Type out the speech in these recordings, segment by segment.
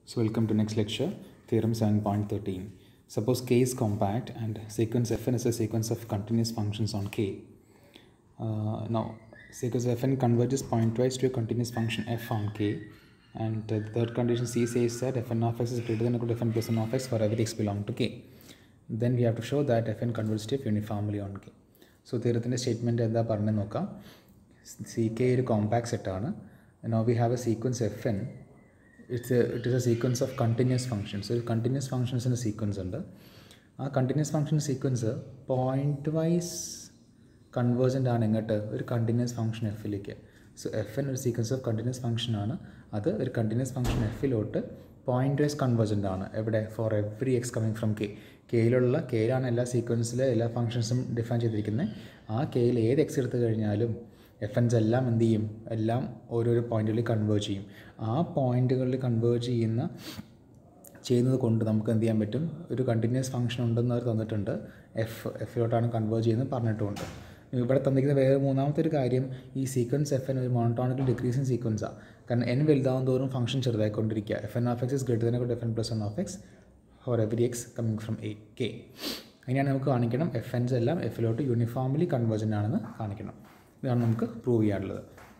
So welcome to next lecture, theorem 7.13. Suppose K is compact and sequence Fn is a sequence of continuous functions on K. Uh, now, sequence Fn converges pointwise to a continuous function f on K. And uh, the third condition C says that Fn of x is greater than or equal to Fn plus 1 of x for every x belong to K. Then we have to show that Fn converges to f uniformly on K. So തീരത്തിൻ്റെ statement എന്താ പറഞ്ഞു നോക്കാം see K ഒരു compact സെറ്റാണ് no we have a sequence F N it's it is a sequence of continuous functions ഒരു continuous ഫങ്ഷൻസിൻ്റെ sequence ഉണ്ട് ആ continuous function sequence pointwise convergent ആണ് എങ്ങോട്ട് ഒരു കണ്ടിന്യൂസ് ഫങ്ഷൻ എഫിലേക്ക് സോ എഫ് എൻ ഒരു സീക്വൻസ് ഓഫ് കണ്ടിന്യൂസ് ഫങ്ഷൻ ആണ് അത് ഒരു കണ്ടിന്യൂസ് ഫങ്ഷൻ എഫിലോട്ട് പോയിൻ്റ് വൈസ് കൺവേർജൻ്റ് ആണ് എവിടെ for every X coming from K കെയിലുള്ള കെയിലാണ് എല്ലാ സീക്വൻസിലെ എല്ലാ ഫങ്ഷൻസും ഡിഫൈൻ ചെയ്തിരിക്കുന്നത് ആ കെയിൽ ഏത് എക്സ് എടുത്തു കഴിഞ്ഞാലും എഫ് എൻസ് എല്ലാം എന്ത് ചെയ്യും എല്ലാം ഓരോരോ പോയിന്റുകളിൽ കൺവേർജ് ചെയ്യും ആ പോയിന്റുകളിൽ കൺവേർജ് ചെയ്യുന്ന ചെയ്യുന്നത് കൊണ്ട് നമുക്ക് എന്ത് ചെയ്യാൻ പറ്റും ഒരു കണ്ടിന്യൂസ് ഫംഗ്ഷൻ ഉണ്ടെന്ന് അവർ തന്നിട്ടുണ്ട് എഫ് എഫിലോട്ടാണ് കൺവേർജ് ചെയ്യുന്നത് പറഞ്ഞിട്ടുമുണ്ട് ഇവിടെ തന്നിരിക്കുന്ന വേറെ മൂന്നാമത്തെ ഒരു കാര്യം ഈ സീക്വൻസ് എഫ് എൻ ഒരു മോണോട്ടോണിക്കൽ ഡിക്രീസിങ് സീക്വൻസാണ് കാരണം എൻ വലുതാവും തോറും ഫംഗ്ഷൻ ചെറുതായിക്കൊണ്ടിരിക്കുക F N of X is greater than F N plus one of X for every X coming from a K അങ്ങനെയാണ് നമുക്ക് കാണിക്കണം എഫ് എൻസ് എല്ലാം എഫിലോട്ട് യൂണിഫോംലി കൺവേർജൻ്റ് ആണെന്ന് കാണിക്കണം ഇതാണ് നമുക്ക് പ്രൂവ് ചെയ്യാനുള്ളത്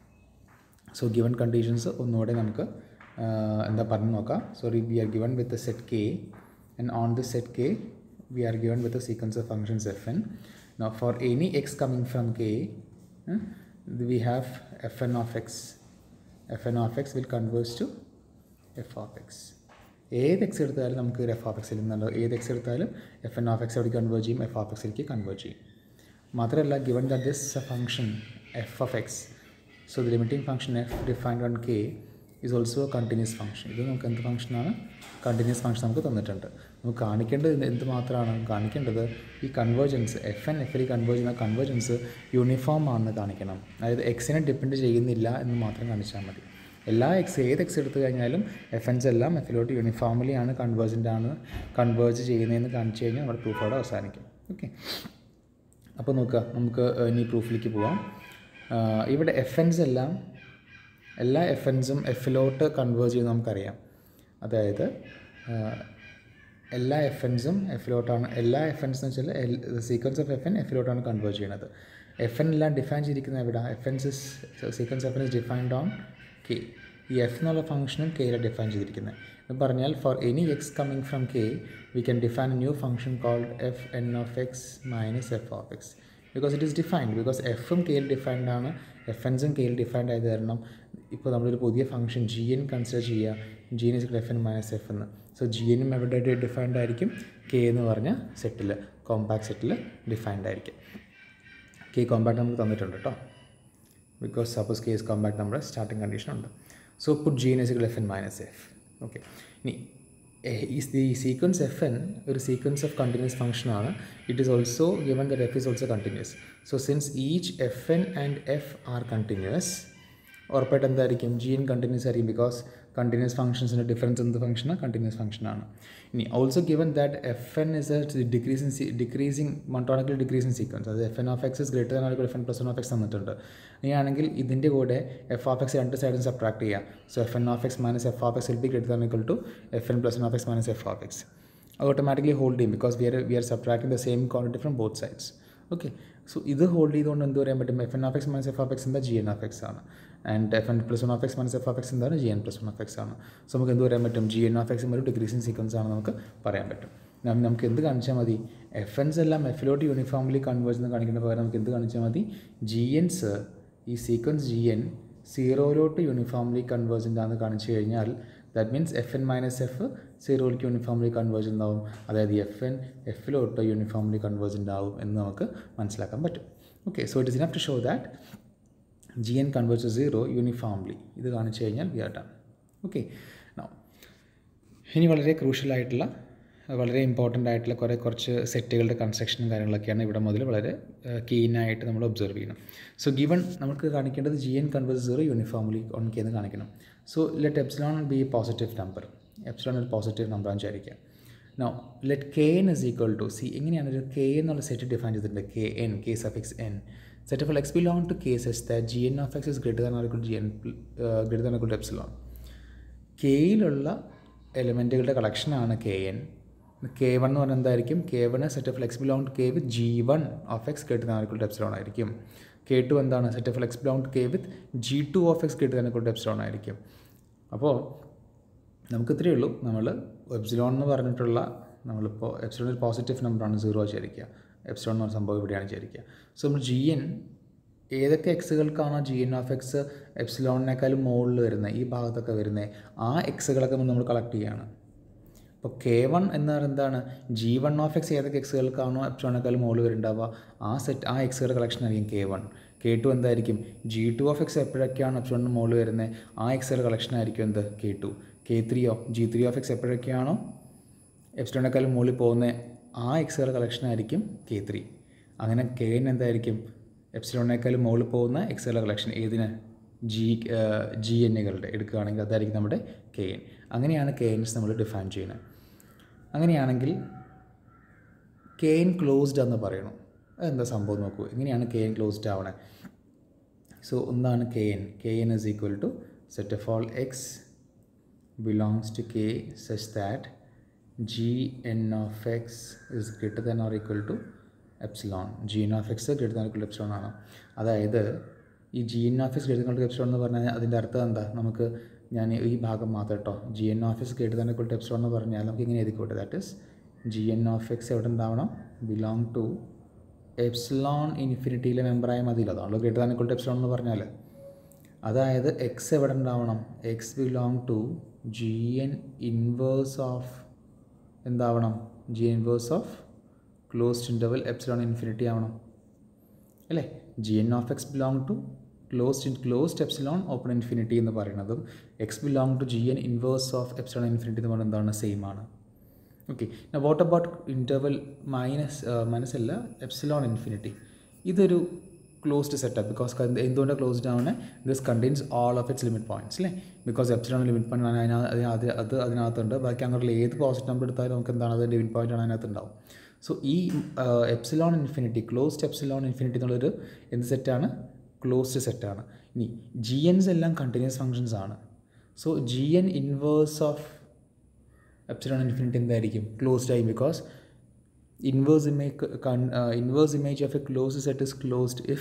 സോ ഗിവൺ കണ്ടീഷൻസ് ഒന്നുകൂടെ നമുക്ക് എന്താ പറഞ്ഞു നോക്കാം sorry we are given with set K and on the set K we are given with sequence of functions F N no for any X coming from K we have F N of X F N of X will converge to F of X ഏത് X എടുത്താലും നമുക്ക് ഒരു F of എക്സിൽ നിന്നുണ്ടോ ഏത് X എടുത്താലും F N of X എവിടെ convert ചെയ്യും F of എക്സിലേക്ക് കൺവേർട്ട് ചെയ്യും മാത്രമല്ല given that this function F of X so the limiting function F defined on K is also continuous function ഇത് നമുക്ക് എന്ത് ഫംഗ്ഷനാണ് കണ്ടിന്യൂസ് ഫംഗ്ഷൻ നമുക്ക് തന്നിട്ടുണ്ട് നമുക്ക് കാണിക്കേണ്ടത് എന്ത് മാത്രമാണ് കാണിക്കേണ്ടത് ഈ കൺവേർജൻസ് എഫ് എൻ എഫിൽ കൺവേർജ് ചെയ്യുന്ന കൺവേർജൻസ് യൂണിഫോം ആണെന്ന് കാണിക്കണം അതായത് എക്സിനെ ഡിപ്പെൻഡ് ചെയ്യുന്നില്ല എന്ന് മാത്രം കാണിച്ചാൽ മതി എല്ലാ എക്സ് ഏത് എക്സ് എടുത്തു കഴിഞ്ഞാലും എഫ് എൻസ് എല്ലാം എഫിലോട്ട് യൂണിഫോംലി ആണ് കൺവേർജൻ്റ് ആണ് കൺവേർജ് ചെയ്യുന്നതെന്ന് കാണിച്ചു കഴിഞ്ഞാൽ നമ്മുടെ പ്രൂഫ് അവിടെ അവസാനിക്കും ഓക്കെ അപ്പോൾ നോക്കുക നമുക്ക് ഇനി പ്രൂഫിലേക്ക് പോവാം ഇവിടെ എഫ് എൻസ് എല്ലാം എല്ലാ എഫ് എൻസും എഫിലോട്ട് കൺവേർജ് ചെയ്യുന്നത് നമുക്കറിയാം അതായത് എല്ലാ എഫ് എൻസും എഫിലോട്ടാണ് എല്ലാ എഫ് എൻസ് എന്ന് വെച്ചാൽ സീക്വൻസ് ഓഫ് എഫ് എൻ എഫിലോട്ടാണ് കൺവേർജ് ചെയ്യുന്നത് എഫ് എൻ എല്ലാം ഡിഫൈൻ ചെയ്തിരിക്കുന്നത് എവിടെ F Ns sequence F N is defined on K ഈ എഫ് എന്നുള്ള ഫംഗ്ഷനും കെയിലാണ് ഡിഫൈൻ ചെയ്തിരിക്കുന്നത് എന്ന് പറഞ്ഞാൽ for any X coming from K we can define a new function called F N of X minus F of X because it is defined because എഫും കെയിൽ defined ആണ് എഫ് എൻസും കെയിൽ ഡിഫൈൻഡ് ആയത് കാരണം ഇപ്പോൾ നമ്മളൊരു പുതിയ ഫംഗ്ഷൻ ജി എൻ കൺസിഡർ ചെയ്യുക G N is F N minus F എന്ന് സോ ജി എനും എവിടെ ഡിഫൈൻഡ് ആയിരിക്കും കെ എന്ന് പറഞ്ഞ സെറ്റിൽ കോമ്പാക്ട് സെറ്റിൽ ഡിഫൈൻഡ് ആയിരിക്കും കെ കോമ്പാക്ട് നമുക്ക് തന്നിട്ടുണ്ട് കേട്ടോ because suppose K is compact നമ്മുടെ സ്റ്റാർട്ടിംഗ് കണ്ടീഷൻ ഉണ്ട് so put G N is F N minus F okay ഇനി is the sequence F N ഒരു സീക്വൻസ് ഓഫ് കണ്ടിന്യൂസ് ഫംഗ്ഷൻ ആണ് it is also given that F is also continuous so since each F N and F are continuous ഉറപ്പായിട്ട് എന്തായിരിക്കും G N continuous ആയിരിക്കും because continuous ഫംഗ്ഷൻസിൻ്റെ difference എന്ത് ഫംഗ്ഷനാണ് continuous ഫംഗ്ഷനാണ് ഇനി also given that F N is a decreasing decreasing monotonical decreasing sequence അത് F N of X is greater than F N plus one of X തന്നിട്ടുണ്ട് ഇനിയാണെങ്കിൽ ഇതിൻ്റെ കൂടെ എഫ് ഓഫ് എക്സ് രണ്ട് സൈഡും സബ്ട്രാക്ട് ചെയ്യാം so F N of X minus F of X will be greater than equal to F N plus one of X minus F of X automatically hold ചെയ്യും because we are we are subtracting the same quantity from both sides okay so ഇത് hold ചെയ്തുകൊണ്ട് എന്ത് പറയാൻ പറ്റും F N of X minus F of X എന്താ G N of X ആണ് and F N plus one of X minus F of X എന്താണ് G N plus one of X ആണ് so നമുക്ക് എന്ത് പറയാൻ പറ്റും ജി എൻ ഓഫ് എക്സും ഒരു ഡിക്രീസിങ് സീക്വൻസ് ആണ് നമുക്ക് പറയാൻ പറ്റും നമുക്ക് എന്ത് കാണിച്ചാൽ മതി എഫ് എൻസ് എല്ലാം എഫിലോട്ട് യൂണിഫോംലി കൺവേർജ് എന്ന് കാണിക്കുന്ന പകരം നമുക്ക് എന്ത് കാണിച്ചാൽ മതി ജി എൻസ് ഈ സീക്വൻസ് ജി എൻ സീറോയിലോട്ട് യൂണിഫോംലി കൺവേർജൻ്റ് ആണെന്ന് കാണിച്ചു കഴിഞ്ഞാൽ that means F N minus F സീറോയിലേക്ക് യൂണിഫോംലി കൺവേർജ് ഉണ്ടാവും അതായത് എഫ് എൻ എഫിലോട്ട് യൂണിഫോംലി കൺവേർജ് ഉണ്ടാവും എന്ന് നമുക്ക് മനസ്സിലാക്കാൻ പറ്റും okay so it is enough to show that G N converge zero uniformly ഇത് കാണിച്ചു കഴിഞ്ഞാൽ we are done okay no ഇനി വളരെ ക്രൂഷ്യലായിട്ടുള്ള വളരെ ഇമ്പോർട്ടൻ്റ് ആയിട്ടുള്ള കുറേ കുറച്ച് സെറ്റുകളുടെ കൺസ്ട്രക്ഷനും കാര്യങ്ങളൊക്കെയാണ് ഇവിടെ മുതൽ വളരെ കീനായിട്ട് നമ്മൾ ഒബ്സർവ് ചെയ്യണം സോ ഗിവൺ നമുക്ക് കാണിക്കേണ്ടത് G N converse zero uniformly on K എന്ന് കാണിക്കണം so let epsilon be positive number epsilon ഒരു പോസിറ്റീവ് നമ്പർ ആണെന്ന് വിചാരിക്കുക no let K N is equal to C എങ്ങനെയാണ് ഒരു കെ എന്നുള്ള സെറ്റ് ഡിഫൈൻ ചെയ്തിട്ടുണ്ട് K N K suffix N set of X belong to cases that G N of X is greater than or G N greater than or epsilon കെയിലുള്ള എലിമെൻറ്റുകളുടെ കളക്ഷനാണ് K N K one എന്ന് പറഞ്ഞാൽ എന്തായിരിക്കും K one set of X belong to K with G one of X കേട്ട് നാൽക്കുള്ള epsilon ആയിരിക്കും K two എന്താണ് set of X belong to K with G two of X കേട്ട് നാൽക്കുള്ള epsilon ആയിരിക്കും അപ്പോൾ നമുക്ക് ഇത്രയേ ഉള്ളൂ നമ്മൾ എപ്സിലോൺ എന്ന് പറഞ്ഞിട്ടുള്ള നമ്മളിപ്പോൾ എപ്സിലോൺ ഒരു പോസിറ്റീവ് നമ്പറാണ് സീറോ വിചാരിക്കുക എപ്സിലോൺ എന്ന് പറഞ്ഞ സംഭവം ഇവിടെയാണ് വിചാരിക്കുക സോ നമ്മൾ ജി എൻ ഏതൊക്കെ എക്സുകൾക്കാണോ ജി എൻ ഓഫ് എക്സ് എപ്സിലോണിനേക്കാളും മുകളിൽ വരുന്നത് ഈ ഭാഗത്തൊക്കെ വരുന്നത് ആ എക്സുകളൊക്കെ നമ്മൾ കളക്ട് ചെയ്യുകയാണ് അപ്പോൾ കെ വൺ എന്ന് പറയുന്നത് എന്താണ് ജി വൺ ഓഫ് എക്സ് ഏതൊക്കെ എക്സുകൾക്കാണോ എപ്സിലോണേക്കാളും മുകളിൽ വരുന്നുണ്ടാവുക ആ സെറ്റ് ആ എക്സുകളുടെ കളക്ഷൻ ആയിരിക്കും കെ വൺ കെ ടു എന്തായിരിക്കും ജി ടു ഓഫ് എക്സ് എപ്പോഴൊക്കെയാണ് എപ്സിലോണിന് മുകളിൽ വരുന്നത് ആ എക്സുകളുടെ കളക്ഷൻ ആയിരിക്കും എന്ത് കെ ടു കെ ത്രീയോ ജി ത്രീ ഓഫ് എക്സ് എപ്പോഴൊക്കെയാണോ എപ്സിലോണേക്കാളും മുകളിൽ പോകുന്ന ആ എക്സുകളുടെ കളക്ഷൻ ആയിരിക്കും കെ ത്രീ അങ്ങനെ കെ എൻ എന്തായിരിക്കും എപ്സിലോണേക്കാളും മുകളിൽ പോകുന്ന എക്സുകളുടെ കളക്ഷൻ ഏതിന് ജി ജി എന്നുകളുടെ എടുക്കുകയാണെങ്കിൽ അതായിരിക്കും നമ്മുടെ കെ എൻ അങ്ങനെയാണ് കെ എൻസ് നമ്മൾ ഡിഫൈൻ ചെയ്യുന്നത് അങ്ങനെയാണെങ്കിൽ കെ എൻ ക്ലോസ്ഡ് എന്ന് പറയണം അതെന്താ സംഭവം നോക്കൂ എങ്ങനെയാണ് കെ എൻ ക്ലോസ്ഡ് ആവണേ സോ എന്താണ് K N K N is equal to set of all X belongs to k such that gn of x is greater than or equal to epsilon G N of X greater than equal epsilon ആണ് അതായത് ഈ G N of X greater than epsilon എന്ന് പറഞ്ഞാൽ അതിൻ്റെ അർത്ഥം എന്താ നമുക്ക് ഞാൻ ഈ ഭാഗം മാത്രം കേട്ടോ G N of X greater than equal to epsilon എന്ന് പറഞ്ഞാൽ നമുക്ക് ഇങ്ങനെ എഴുതിക്കോട്ടെ that is G N of X എവിടെ ഉണ്ടാവണം ബിലോങ് ടു എപ്സിലോൺ ഇൻഫിനിറ്റിയിലെ മെമ്പറായ മതിയല്ലോ അതാണല്ലോ greater than equal to epsilon എന്ന് പറഞ്ഞാൽ അതായത് എക്സ് എവിടെ ഉണ്ടാവണം X belong to G N inverse of എന്താവണം G inverse of closed interval epsilon infinity ആവണം അല്ലേ G N of X belong to closed in closed epsilon open infinity എന്ന് പറയുന്നതും X belong to G N inverse of epsilon infinity എന്ന് പറയുന്നത് എന്താണ് same ആണ് okay what about interval minus minus അല്ല epsilon infinity ഇതൊരു ക്ലോസ്ഡ് സെറ്റപ്പ് because എന്തുകൊണ്ടാണ് ക്ലോസ്ഡ് ആവുന്നത് this contains all of its limit points അല്ലേ ബിക്കോസ് എപ്സിലോൺ ലിമിറ്റ് പോയിന്റ് അതിനകത്ത് അത് അത് അതിനകത്തുണ്ട് ബാക്കി അങ്ങോട്ടുള്ള ഏത് പോസിറ്റീവ് നമ്പർ എടുത്താലും നമുക്ക് എന്താണ് അത് ലിമിറ്റ് പോയിന്റ് ആണ് അതിനകത്ത് ഉണ്ടാവും സോ ഈ epsilon infinity closed epsilon infinity എന്നുള്ളൊരു എന്ത് സെറ്റാണ് ക്ലോസ്ഡ് സെറ്റാണ് ഇനി ജി എൻസ് എല്ലാം കണ്ടിന്യൂസ് ഫങ്ഷൻസ് ആണ് so G N inverse of epsilon infinity എന്തായിരിക്കും ക്ലോസ്ഡ് ആയി because inverse image con- uh, inverse image of a closed set is closed if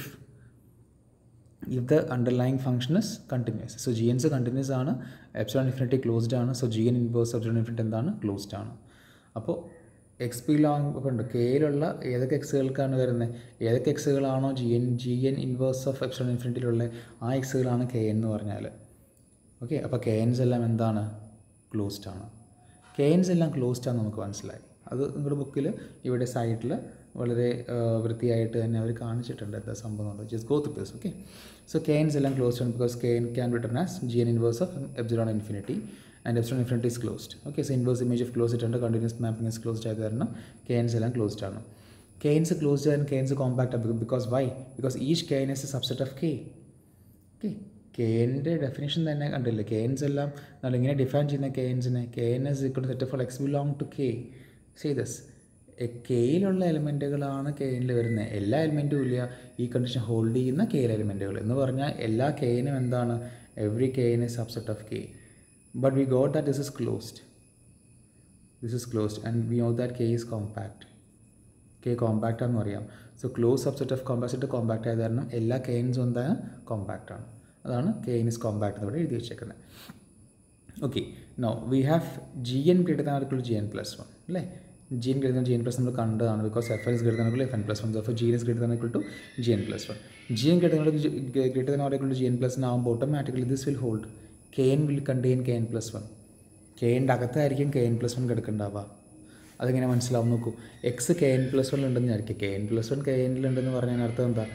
if the underlying function is continuous so gns continuous ആണ് epsilon infinity closed ആണ് so G N inverse epsilon infinity എന്താണ് closed ആണ് അപ്പോൾ X P long ഇപ്പോൾ ഉണ്ട് കെയിലുള്ള ഏതൊക്കെ എക്സുകൾക്കാണ് വരുന്നത് ഏതൊക്കെ എക്സുകളാണോ G N G N inverse of epsilon ഇൻഫിനിറ്റിയിലുള്ള ആ എക്സുകളാണ് കെ എൻ എന്ന് പറഞ്ഞാൽ ഓക്കെ അപ്പോൾ കെ എൻസ് എല്ലാം എന്താണ് ക്ലോസ്ഡ് ആണ് കെ എൻസ് എല്ലാം ക്ലോസ്ഡ് ആണ് നമുക്ക് മനസ്സിലായി അത് നിങ്ങളുടെ ബുക്കിൽ ഇവിടെ സൈഡിൽ വളരെ വൃത്തിയായിട്ട് തന്നെ അവർ കാണിച്ചിട്ടുണ്ട് എന്താ സംഭവം എന്നുള്ളത് just go through this okay so K Ns എല്ലാം ക്ലോസ്ഡ് ആണ് because K N can written as G N inverse of epsilon infinity and epsilon infinity is closed okay so inverse image of close ഇട്ടുണ്ട് continuous mapping is closed ആയത് കാരണം K Ns എല്ലാം closed ആണ് K Ns closed and K Ns compact ആണ് because why because each K N is a subset of K okay K എൻ്റെ definition തന്നെ കണ്ടില്ലേ K Ns എല്ലാം നമ്മൾ ഇങ്ങനെ ഡിഫൈൻ ചെയ്യുന്ന കെ എൻസിനെ K N is equal set for X belong to K say thus കെയിലുള്ള എലിമെൻറ്റുകളാണ് കെ എനിൽ വരുന്നത് എല്ലാ എലിമെൻറ്റും ഇല്ല ഈ കണ്ടീഷൻ ഹോൾഡ് ചെയ്യുന്ന കെയിൽ എലിമെൻറ്റുകൾ എന്ന് പറഞ്ഞാൽ എല്ലാ കെയിനും എന്താണ് every K N is subset of K but we got that this is closed this is closed and we know that K is compact K compact ആണെന്ന് അറിയാം so close subset of compact compact ആയത് കാരണം എല്ലാ കെയിൻസും എന്താണ് compact ആണ് അതാണ് cane is compact എന്ന് ഇവിടെ എഴുതി വെച്ചേക്കുന്നത് okay no we have G N greater than ആർക്കുള്ള ജി എൻ പ്ലസ് വൺ അല്ലേ G N greater G N plus നമ്മൾ കണ്ടതാണ് because F N is greater than F N plus one അപ്പോൾ G N is greater than to G N plus one G N greater greater than ആർക്കുള്ള G N plus ആകുമ്പോൾ automatically this will hold K N will contain K N plus one K എൻ്റെ അകത്തായിരിക്കും K N plus one കിടക്കുന്നുണ്ടാവുക അതെങ്ങനെ മനസ്സിലാവും നോക്കൂ X K N plus one ഉണ്ടെന്ന് വിചാരിക്കുക K N plus one K എന്നിലുണ്ടെന്ന് പറഞ്ഞാൽ അർത്ഥം എന്താ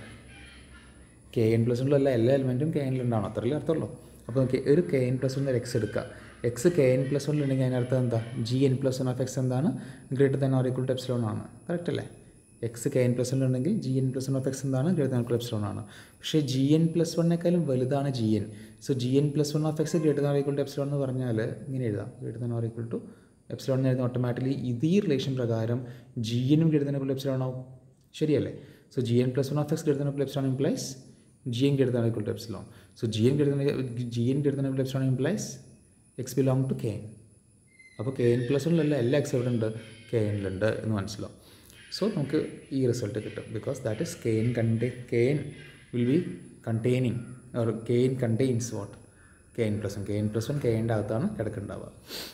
കെ എൻ പ്ലസ് വണ്ണിലുള്ള എല്ലാ എലിമെൻറ്റും കെ എന്നിലുണ്ടാവണം അത്രയല്ലേ അർത്ഥമുള്ളൂ അപ്പോൾ നോക്കി ഒരു കെ എൻ പ്ലസ് വണ്ണിൽ എക്സ് എടുക്കുക എക്സ് കെ എൻ പ്ലസ് വണ്ണിലുണ്ടെങ്കിൽ അതിനർത്ഥം എന്താ G N plus one of X എന്താണ് greater than or equal to epsilon ആണ് കറക്റ്റ് അല്ലേ എക്സ് കെ എൻ പ്ലസ് വണ്ണിലുണ്ടെങ്കിൽ G N plus one of X എന്താണ് ഗ്രേറ്റർ ദാൻ ഈക്വൽ എപ്സിലോൺ ആണ് പക്ഷേ ജി എൻ പ്ലസ് വണ്ണേക്കാളും വലുതാണ് G N so G N plus one of X greater than or equal to epsilon എന്ന് പറഞ്ഞാൽ ഇങ്ങനെ എഴുതാം greater than or equal to epsilon എന്ന് എഴുതുന്ന ഓട്ടോമാറ്റിക്കലി ഇതേ റിലേഷൻ പ്രകാരം ജി എനും ഗ്രേറ്റർ ദാൻ ഈക്വൽ എപ്സിലോൺ ആവും ശരിയല്ലേ so G N plus one of X greater than equal epsilon implies G N greater than equal to epsilon so G N greater G N greater than equal epsilon implies X belong to K അപ്പോൾ K N plus വണ്ണിലല്ല എല്ലാ X എവിടെ ഉണ്ട് K എനിലുണ്ട് എന്ന് മനസ്സിലാവും so നമുക്ക് ഈ result കിട്ടും because that is K N കണ്ടേ K N will be containing or K N contains what K N plus one K N plus one K എൻ്റെ അകത്താണ് കിടക്കുന്നുണ്ടാവുക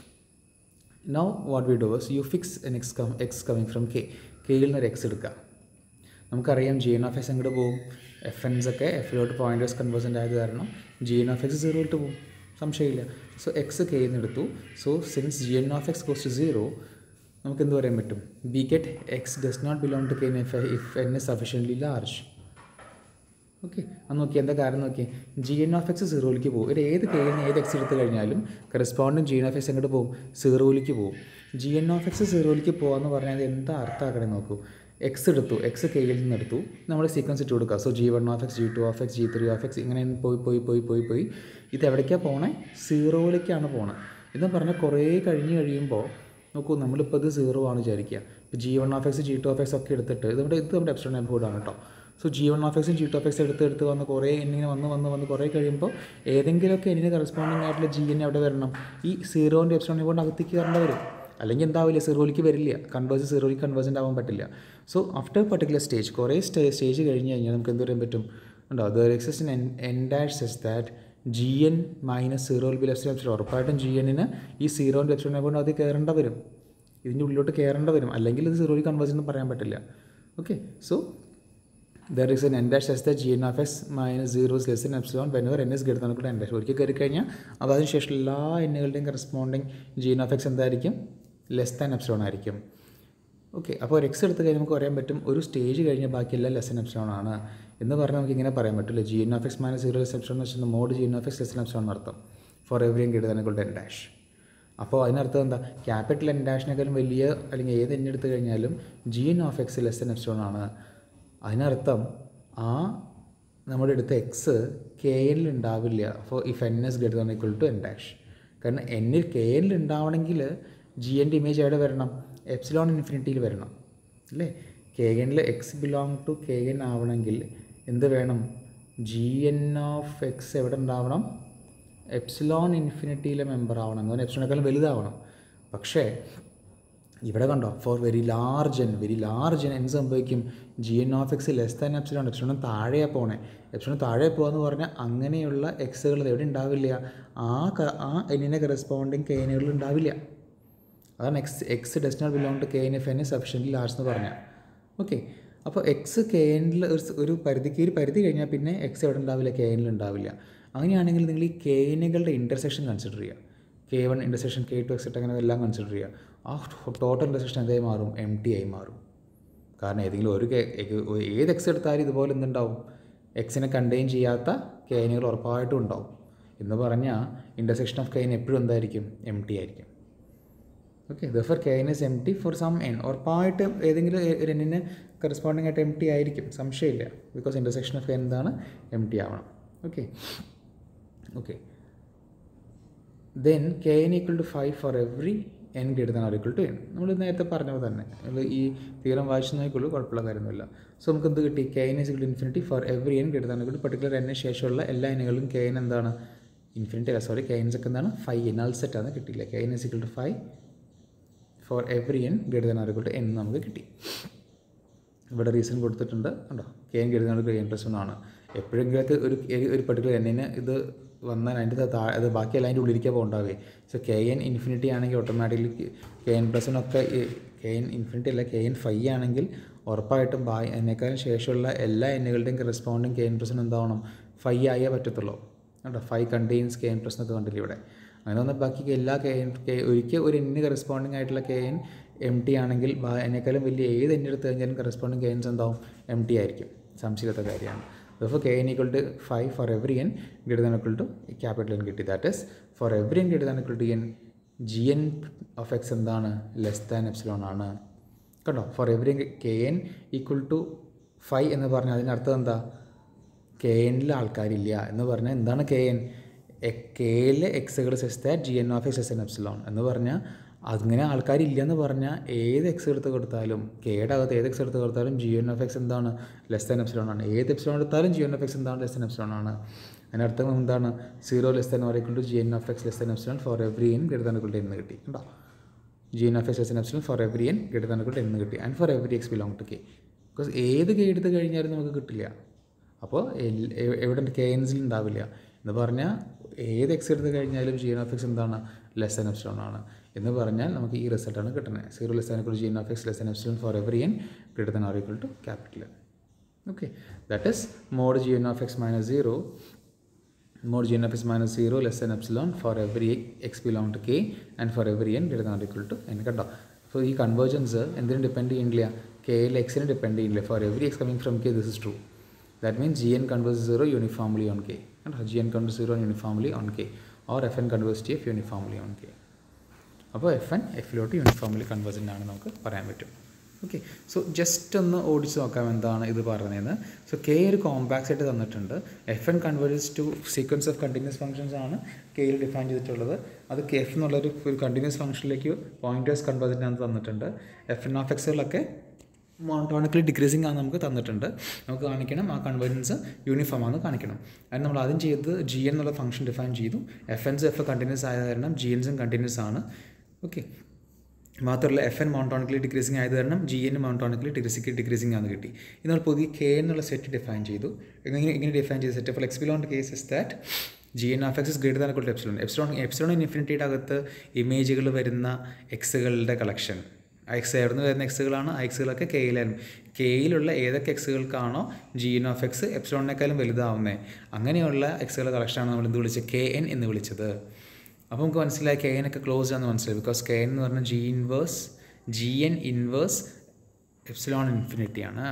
now what we do is you fix N X come X coming from K കെയിൽ നിന്ന് ഒരു X എടുക്കുക നമുക്കറിയാം G N of X അങ്ങോട്ട് പോകും എഫ് എൻസ് ഒക്കെ എഫിലോട്ട് പോയിൻറ്റേഴ്സ് കൺവേഴ്സൻ്റ് ആയത് കാരണം ജി എൻ ഓഫ് എക്സ് സീറോയിലോട്ട് പോകും സംശയമില്ല സോ എക്സ് കെയിൽ നിന്ന് എടുത്തു so since G N of X കോസ്റ്റ് സീറോ നമുക്ക് എന്ത് പറയാൻ പറ്റും we get X does not belong to K F if N is sufficiently large okay അത് നോക്കി എന്താ കാരണം നോക്കി ജി എൻ ഓഫ് എക്സ് സീറോയിലേക്ക് പോകും ഒരു ഏത് കെയിൽ നിന്ന് ഏത് എക്സ് എടുത്ത് കഴിഞ്ഞാലും corresponding G N of X എങ്ങോട്ട് പോകും സീറോയിലേക്ക് പോകും ജി എൻ ഓഫ് എക്സ് സീറോയിലേക്ക് പോകാമെന്ന് പറഞ്ഞാൽ അത് എന്താ അർത്ഥമാക്കണേ നോക്കൂ എക്സ് എടുത്തു എക്സ് കെയിൽ നിന്ന് എടുത്തു നമ്മൾ സീക്വൻസ് ഇട്ട് കൊടുക്കുക so G one of X G two of X G three of X ഇങ്ങനെ പോയി പോയി പോയി പോയി പോയി ഇത് എവിടേക്കാണ് പോണേ സീറോയിലേക്കാണ് പോണത് എന്ന് പറഞ്ഞാൽ കുറേ കഴിഞ്ഞ് കഴിയുമ്പോൾ നോക്കൂ നമ്മളിപ്പോൾ ഇത് സീറോ ആണ് വിചാരിക്കുക ഇപ്പോൾ G one of X G two of X ഒക്കെ എടുത്തിട്ട് ഇത് നമ്മുടെ ഇത് നമ്മുടെ എപ്സിലോൺ എംബോർഡാണ് കേട്ടോ സോ ജി വൺ ഓഫ് എക്സും ജി ടു ഓഫ് എക്സ് എടുത്ത് എടുത്ത് വന്ന് കുറേ എന്നിങ്ങനെ വന്ന് വന്ന് വന്ന് കുറേ കഴിയുമ്പോൾ ഏതെങ്കിലുമൊക്കെ എന്നിന് കറസ്പോണ്ടിങ് ആയിട്ടുള്ള ജി എൻ അവിടെ വരണം ഈ സീറോൻ്റെ എപ്സിലോൺ എംബോർഡ് അകത്തേക്ക് കയറേണ്ടി വരും അല്ലെങ്കിൽ എന്താവില്ല സീറോയിലേക്ക് വരില്ല കൺവേഴ്സ് സീറോയിലേക്ക് കൺവേഴ്സൻ്റ് ആവാൻ പറ്റില്ല സോ ആഫ്റ്റർ പർട്ടിക്കുലർ സ്റ്റേജ് കുറേ സ്റ്റേ സ്റ്റേജ് കഴിഞ്ഞ് കഴിഞ്ഞാൽ നമുക്ക് എന്ത് പറയാൻ പറ്റും ഉണ്ടോ there exist N N dash such that G N minus zero be ലെഫ്റ്റ് എപ്സിലോൺ ഉറപ്പായിട്ടും ജി എന്നിന് ഈ സീറോൻ്റെ എപ്സിലോൺ എംബോർഡ് അത് കയറേണ്ട വരും ഇതിൻ്റെ ഉള്ളിലോട്ട് കയറേണ്ട വരും അല്ലെങ്കിൽ ഇത് സീറോയിൽ കൺവേഴ്സ് എന്ന് പറയാൻ പറ്റില്ല okay so there is N N dash is the G N of S minus zero less N epsilon whenever N is ഗെടുത്താണ് കൂടെ എൻ ഡാഷ് ഒരിക്കൽ കയറി കഴിഞ്ഞാൽ അപ്പോൾ അതിനുശേഷം എല്ലാ എന്നുകളുടെയും corresponding G N of X എന്തായിരിക്കും ലെസ് ദാൻ എപ്സിലോൺ ആയിരിക്കും ഓക്കെ അപ്പോൾ ഒരു എക്സ് എടുത്ത് കഴിഞ്ഞാൽ നമുക്ക് പറയാൻ പറ്റും ഒരു സ്റ്റേജ് കഴിഞ്ഞാൽ ബാക്കിയെല്ലാം ലെസ് എൻ എപ്സിലോൺ ആണ് എന്ന് പറഞ്ഞാൽ നമുക്ക് ഇങ്ങനെ പറയാൻ പറ്റില്ല G N of X minus zero less epsilon എന്ന് വെച്ചാൽ mod G N of X less N epsilon അർത്ഥം ഫോർ എവറിയും ഗെടുതാനുകളുടെ എൻ ഡാഷ് അപ്പോൾ അതിനർത്ഥം എന്താ ക്യാപിറ്റൽ എൻ ഡാഷിനേക്കാളും വലിയ അല്ലെങ്കിൽ ഏത് എൻ എടുത്തു കഴിഞ്ഞാലും G N of X less N epsilon ആണ് അതിനർത്ഥം ആ നമ്മുടെ അടുത്ത എക്സ് കെ എനിൽ ഉണ്ടാവില്ല അപ്പോൾ if N is get than equal to N dash കാരണം എന്നിൽ കെ എനിൽ ഉണ്ടാവണമെങ്കിൽ ജി എൻ്റെ ഇമേജ് എവിടെ വരണം എപ്സിലോൺ ഇൻഫിനിറ്റിയിൽ വരണം അല്ലേ കെ എനിൽ X belong to K N ആവണമെങ്കിൽ എന്ത് വേണം ജി എൻ ഓഫ് എക്സ് എവിടെ ഉണ്ടാവണം എപ്സിലോൺ ഇൻഫിനിറ്റിയിലെ മെമ്പർ ആവണം എന്ന് പറഞ്ഞാൽ എപ്സിലോണേക്കാളും വലുതാവണം പക്ഷേ ഇവിടെ കണ്ടോ for very large N very large N എന്ത് സംഭവിക്കും G N of X less than epsilon epsilon താഴെയാണ് പോണേ എപ്സിലോൺ താഴെ പോകാന്ന് പറഞ്ഞാൽ അങ്ങനെയുള്ള എക്സുകൾ എവിടെ ഉണ്ടാവില്ല ആ ക- ആ എന്നിനെ കറസ്പോണ്ടിങ് കെ എനുകളിൽ ഉണ്ടാവില്ല അതാണ് X X does not belong to K N F N sufficient large എന്ന് പറഞ്ഞാൽ ഓക്കെ അപ്പോൾ എക്സ് കെ എനിൽ ഒരു പരിധിക്ക് ഒരു പരിധി കഴിഞ്ഞാൽ പിന്നെ എക്സ് എവിടെ ഉണ്ടാവില്ല കെ എനിൽ ഉണ്ടാവില്ല അങ്ങനെയാണെങ്കിൽ നിങ്ങൾ ഈ കെ എനുകളുടെ ഇൻ്റർസെക്ഷൻ കൺസിഡർ ചെയ്യുക K one intersection K two et cetera അങ്ങനെ എല്ലാം കൺസിഡർ ചെയ്യുക ആ ടോട്ടൽ ഇൻ്റർസെക്ഷൻ എന്തായി മാറും എം ടി ആയി മാറും കാരണം ഏതെങ്കിലും ഒരു കെ ഏത് എക്സ് എടുത്താലും ഇതുപോലെ എന്തുണ്ടാവും എക്സിനെ കണ്ടെയ്ൻ ചെയ്യാത്ത കെയിനുകൾ ഉറപ്പായിട്ടും ഉണ്ടാവും എന്ന് പറഞ്ഞാൽ ഇൻ്റർസെക്ഷൻ ഓഫ് കെയിൻ എപ്പോഴും എന്തായിരിക്കും എം ടി ആയിരിക്കും okay therefore K N is empty for some N ഉറപ്പായിട്ടും ഏതെങ്കിലും ഒരു എന്നിന് കറസ്പോണ്ടിങ് ആയിട്ട് എം ടി ആയിരിക്കും സംശയമില്ല ബിക്കോസ് ഇൻ്റർസെക്ഷൻ ഓഫ് എന്താണ് എം ടി ആവണം okay okay then K N equal to five for every N greater than or equal to N നമ്മൾ നേരത്തെ പറഞ്ഞ പോലെ തന്നെ നമ്മൾ ഈ തീരം വായിച്ചു നോക്കിയുള്ളൂ കുഴപ്പമുള്ള കാര്യമൊന്നുമില്ല സോ നമുക്ക് എന്ത് കിട്ടി K N is infinity for every N greater than equal to particular എന്നിന് ശേഷമുള്ള എല്ലാ എന്നുകളും കെ എൻ എന്താണ് ഇൻഫിനിറ്റി അല്ല സോറി കെ എൻസ് ഒക്കെ എന്താണ് ഫൈവ് എൻ സെറ്റ് ആണ് കിട്ടിയില്ല K N is equal to five for every N greater than or equal to N നമുക്ക് കിട്ടി ഇവിടെ റീസൺ കൊടുത്തിട്ടുണ്ട് കണ്ടോ K N greater than N plus one ആണ് എപ്പോഴെങ്കിലൊക്കെ ഒരു ഒരു പർട്ടിക്കുലർ എന്നിന് ഇത് വന്നാൽ അതിൻ്റെ താഴെ അത് ബാക്കിയെല്ലാം അതിൻ്റെ ഉള്ളിലേക്ക് പോകണ്ടാവേ സോ കെ എൻ ഇൻഫിനിറ്റി ആണെങ്കിൽ ഓട്ടോമാറ്റിക്കലി കെ എൻ പ്ലസ് ഒക്കെ കെ എൻ ഇൻഫിനിറ്റി അല്ല കെ എൻ ഫൈവ് ആണെങ്കിൽ ഉറപ്പായിട്ടും ബാ അതിനേക്കാളും ശേഷമുള്ള എല്ലാ എന്നുകളുടെയും കറസ്പോണ്ടിങ് കെ എൻ പ്ലസിന് എന്താവണം ഫൈവ് ആയേ പറ്റത്തുള്ളൂ കേട്ടോ five contains K N plus എന്നൊക്കെ കണ്ടില്ല ഇവിടെ അങ്ങനെ വന്നാൽ ബാക്കി എല്ലാ കെ എൻ കെ ഒരിക്കൽ ഒരു എന്നിന് കറസ്പോണ്ടിങ് ആയിട്ടുള്ള കെ എൻ എം ടി ആണെങ്കിൽ ബാ അതിനേക്കാളും വലിയ ഏത് എന്നെ എടുത്ത് കഴിഞ്ഞാലും കറസ്പോണ്ടിങ് കെ എൻസ് എന്താവും എം ടി ആയിരിക്കും സംശയമില്ലാത്ത കാര്യമാണ് അപ്പോൾ K N equal to five for every N greater than equal to capital N കിട്ടി that is for every N greater than equal to N G N of X എന്താണ് less than epsilon ആണ് കേട്ടോ for every K N equal to five എന്ന് പറഞ്ഞാൽ അതിനർത്ഥം എന്താ K എനിൽ ആൾക്കാരില്ല എന്ന് പറഞ്ഞാൽ എന്താണ് കെ എൻ കെയിലെ എക്സുകൾ such that G N of X is N epsilon എന്ന് പറഞ്ഞാൽ അങ്ങനെ ആൾക്കാരില്ല എന്ന് പറഞ്ഞാൽ ഏത് എക്സ് എടുത്ത് കൊടുത്താലും കെയുടെ അകത്ത് ഏത് എക്സ് എടുത്ത് കൊടുത്താലും ജി എൻ ഓഫ് എക്സ് എന്താണ് ലെസ് ദാൻ എപ്സിലോൺ ആണ് ഏത് എപ്സിലോൺ എടുത്താലും ജി എൻ ഓഫ് എക്സ് എന്താണ് ലെസ് ദാൻ എപ്സിലോൺ ആണ് അതിനർത്ഥം എന്താണ് zero less than or equal to G N of X less than epsilon for every N greater than equal to എന്ന് കിട്ടി കേട്ടോ G N of X is N epsilon for every N greater than equal to എന്ന് കിട്ടി and for every X belong to K because ഏത് K എടുത്ത് കഴിഞ്ഞാലും നമുക്ക് കിട്ടില്ല അപ്പോൾ എൽ- എ- എവിടെ കെ എൻസിൽ ഉണ്ടാവില്ല എന്ന് പറഞ്ഞാൽ ഏത് എക്സ് എടുത്ത് കഴിഞ്ഞാലും ജി എൻ ഓഫ് എക്സ് എന്താണ് ലെസ് എൻ എപ്സിലോൺ ആണ് എന്ന് പറഞ്ഞാൽ നമുക്ക് ഈ റിസൾട്ടാണ് കിട്ടുന്നത് zero less than equal G N of X less N epsilon for every N greater than or equal to capital N okay that is mod gn of x minus 0 mod gn of x minus 0 less than epsilon for every x belong to k and for every n greater than or equal to n കണ്ടോ അപ്പോൾ ഈ convergence എന്തിനും depend ചെയ്യുന്നില്ല കെയിൽ എക്സിന് depend ചെയ്യുന്നില്ല for every X coming from K this is true that means G N converse zero uniformly on K കണ്ടോ G N converse zero uniformly on K or F N converge to F uniformly on K അപ്പോൾ F N എഫിലോട്ട് uniformly convergent ആണെന്ന് നമുക്ക് പറയാൻ പറ്റും okay so just ഒന്ന് ഓടിച്ച് നോക്കാം എന്താണ് ഇത് പറയുന്നതെന്ന് സോ കെ ഒരു കോമ്പാക്സ് ആയിട്ട് തന്നിട്ടുണ്ട് F N converge to sequence of continuous functions ആണ് കെയിൽ ഡിഫൈൻ ചെയ്തിട്ടുള്ളത് അത് കെ എഫ് എന്നുള്ളൊരു ഒരു കണ്ടിന്യൂസ് ഫംഗ്ഷനിലേക്ക് പോയിൻറ്റേഴ്സ് കൺവേഴ്സിനാണ് തന്നിട്ടുണ്ട് എഫ് എൻ ഓഫ് എക്സുകളൊക്കെ മോണോട്ടോണിക്കലി ഡിക്രീസിങ് ആണ് നമുക്ക് തന്നിട്ടുണ്ട് നമുക്ക് കാണിക്കണം ആ കൺവേർജൻസ് യൂണിഫോം ആണെന്ന് കാണിക്കണം അതിന് നമ്മൾ ആദ്യം ചെയ്തത് ജി എൻ എന്നുള്ള ഫംഗ്ഷൻ ഡിഫൈൻ ചെയ്തു എഫ് എൻസ് എഫ് കണ്ടിന്യൂസ് ആയത് കാരണം ജി എൻസും കണ്ടിന്യൂസ് ആണ് ഓക്കെ മാത്രമല്ല എഫ് എൻ മോണോട്ടോണിക്കലി ഡിക്രീസിങ് ആയത് കാരണം ജി എൻ മോണോട്ടോണിക്കലി ഡിക്രീസിക്ക് ഡിക്രീസിങ് ആണ് കിട്ടി ഇത് നമ്മൾ പുതിയ കെ എന്നുള്ള സെറ്റ് ഡിഫൈൻ ചെയ്തു ഇങ്ങനെ ഇങ്ങനെ ഡിഫൈൻ ചെയ്ത set for epsilon case is that G N of X is greater than equal to epsilon epsilon epsilon ഇൻഫിനിറ്റിയുടെ അകത്ത് ഇമേജുകൾ വരുന്ന എക്സുകളുടെ കളക്ഷൻ എക്സ് എവിടെ നിന്ന് വരുന്ന എക്സുകളാണ് ആ എക്സുകളൊക്കെ കെയിലായിരുന്നു കെയിലുള്ള ഏതൊക്കെ എക്സുകൾക്കാണോ ജി എൻ ഓഫ് എക്സ് എപ്സിലോണിനേക്കാളും വലുതാവുന്നത് അങ്ങനെയുള്ള എക്സുകളുടെ കളക്ഷനാണ് നമ്മൾ എന്ത് വിളിച്ചത് കെ എൻ എന്ന് വിളിച്ചത് അപ്പോൾ നമുക്ക് മനസ്സിലായി കെ എൻ ഒക്കെ ക്ലോസ് ആണെന്ന് മനസ്സിലായി ബിക്കോസ് കെ എൻ എന്ന് പറഞ്ഞാൽ G inverse G N inverse epsilon infinity ആണ്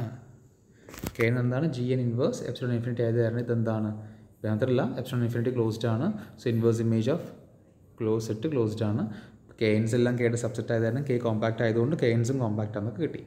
കെ എൻ എന്താണ് G N inverse epsilon infinity ആയത് കാരണം ഇതെന്താണ് മാത്രമല്ല എപ്സിലോൺ ഇൻഫിനിറ്റി ക്ലോസ്ഡ് ആണ് so inverse image of close set closed ആണ് കെ എൻസ് എല്ലാം കെയുടെ സബ്സെറ്റ് ആയത് കാരണം കെ കോമ്പാക്റ്റ് ആയതുകൊണ്ട് കെ എൻസും കോമ്പാക്റ്റ് ആണെന്നൊക്കെ കിട്ടി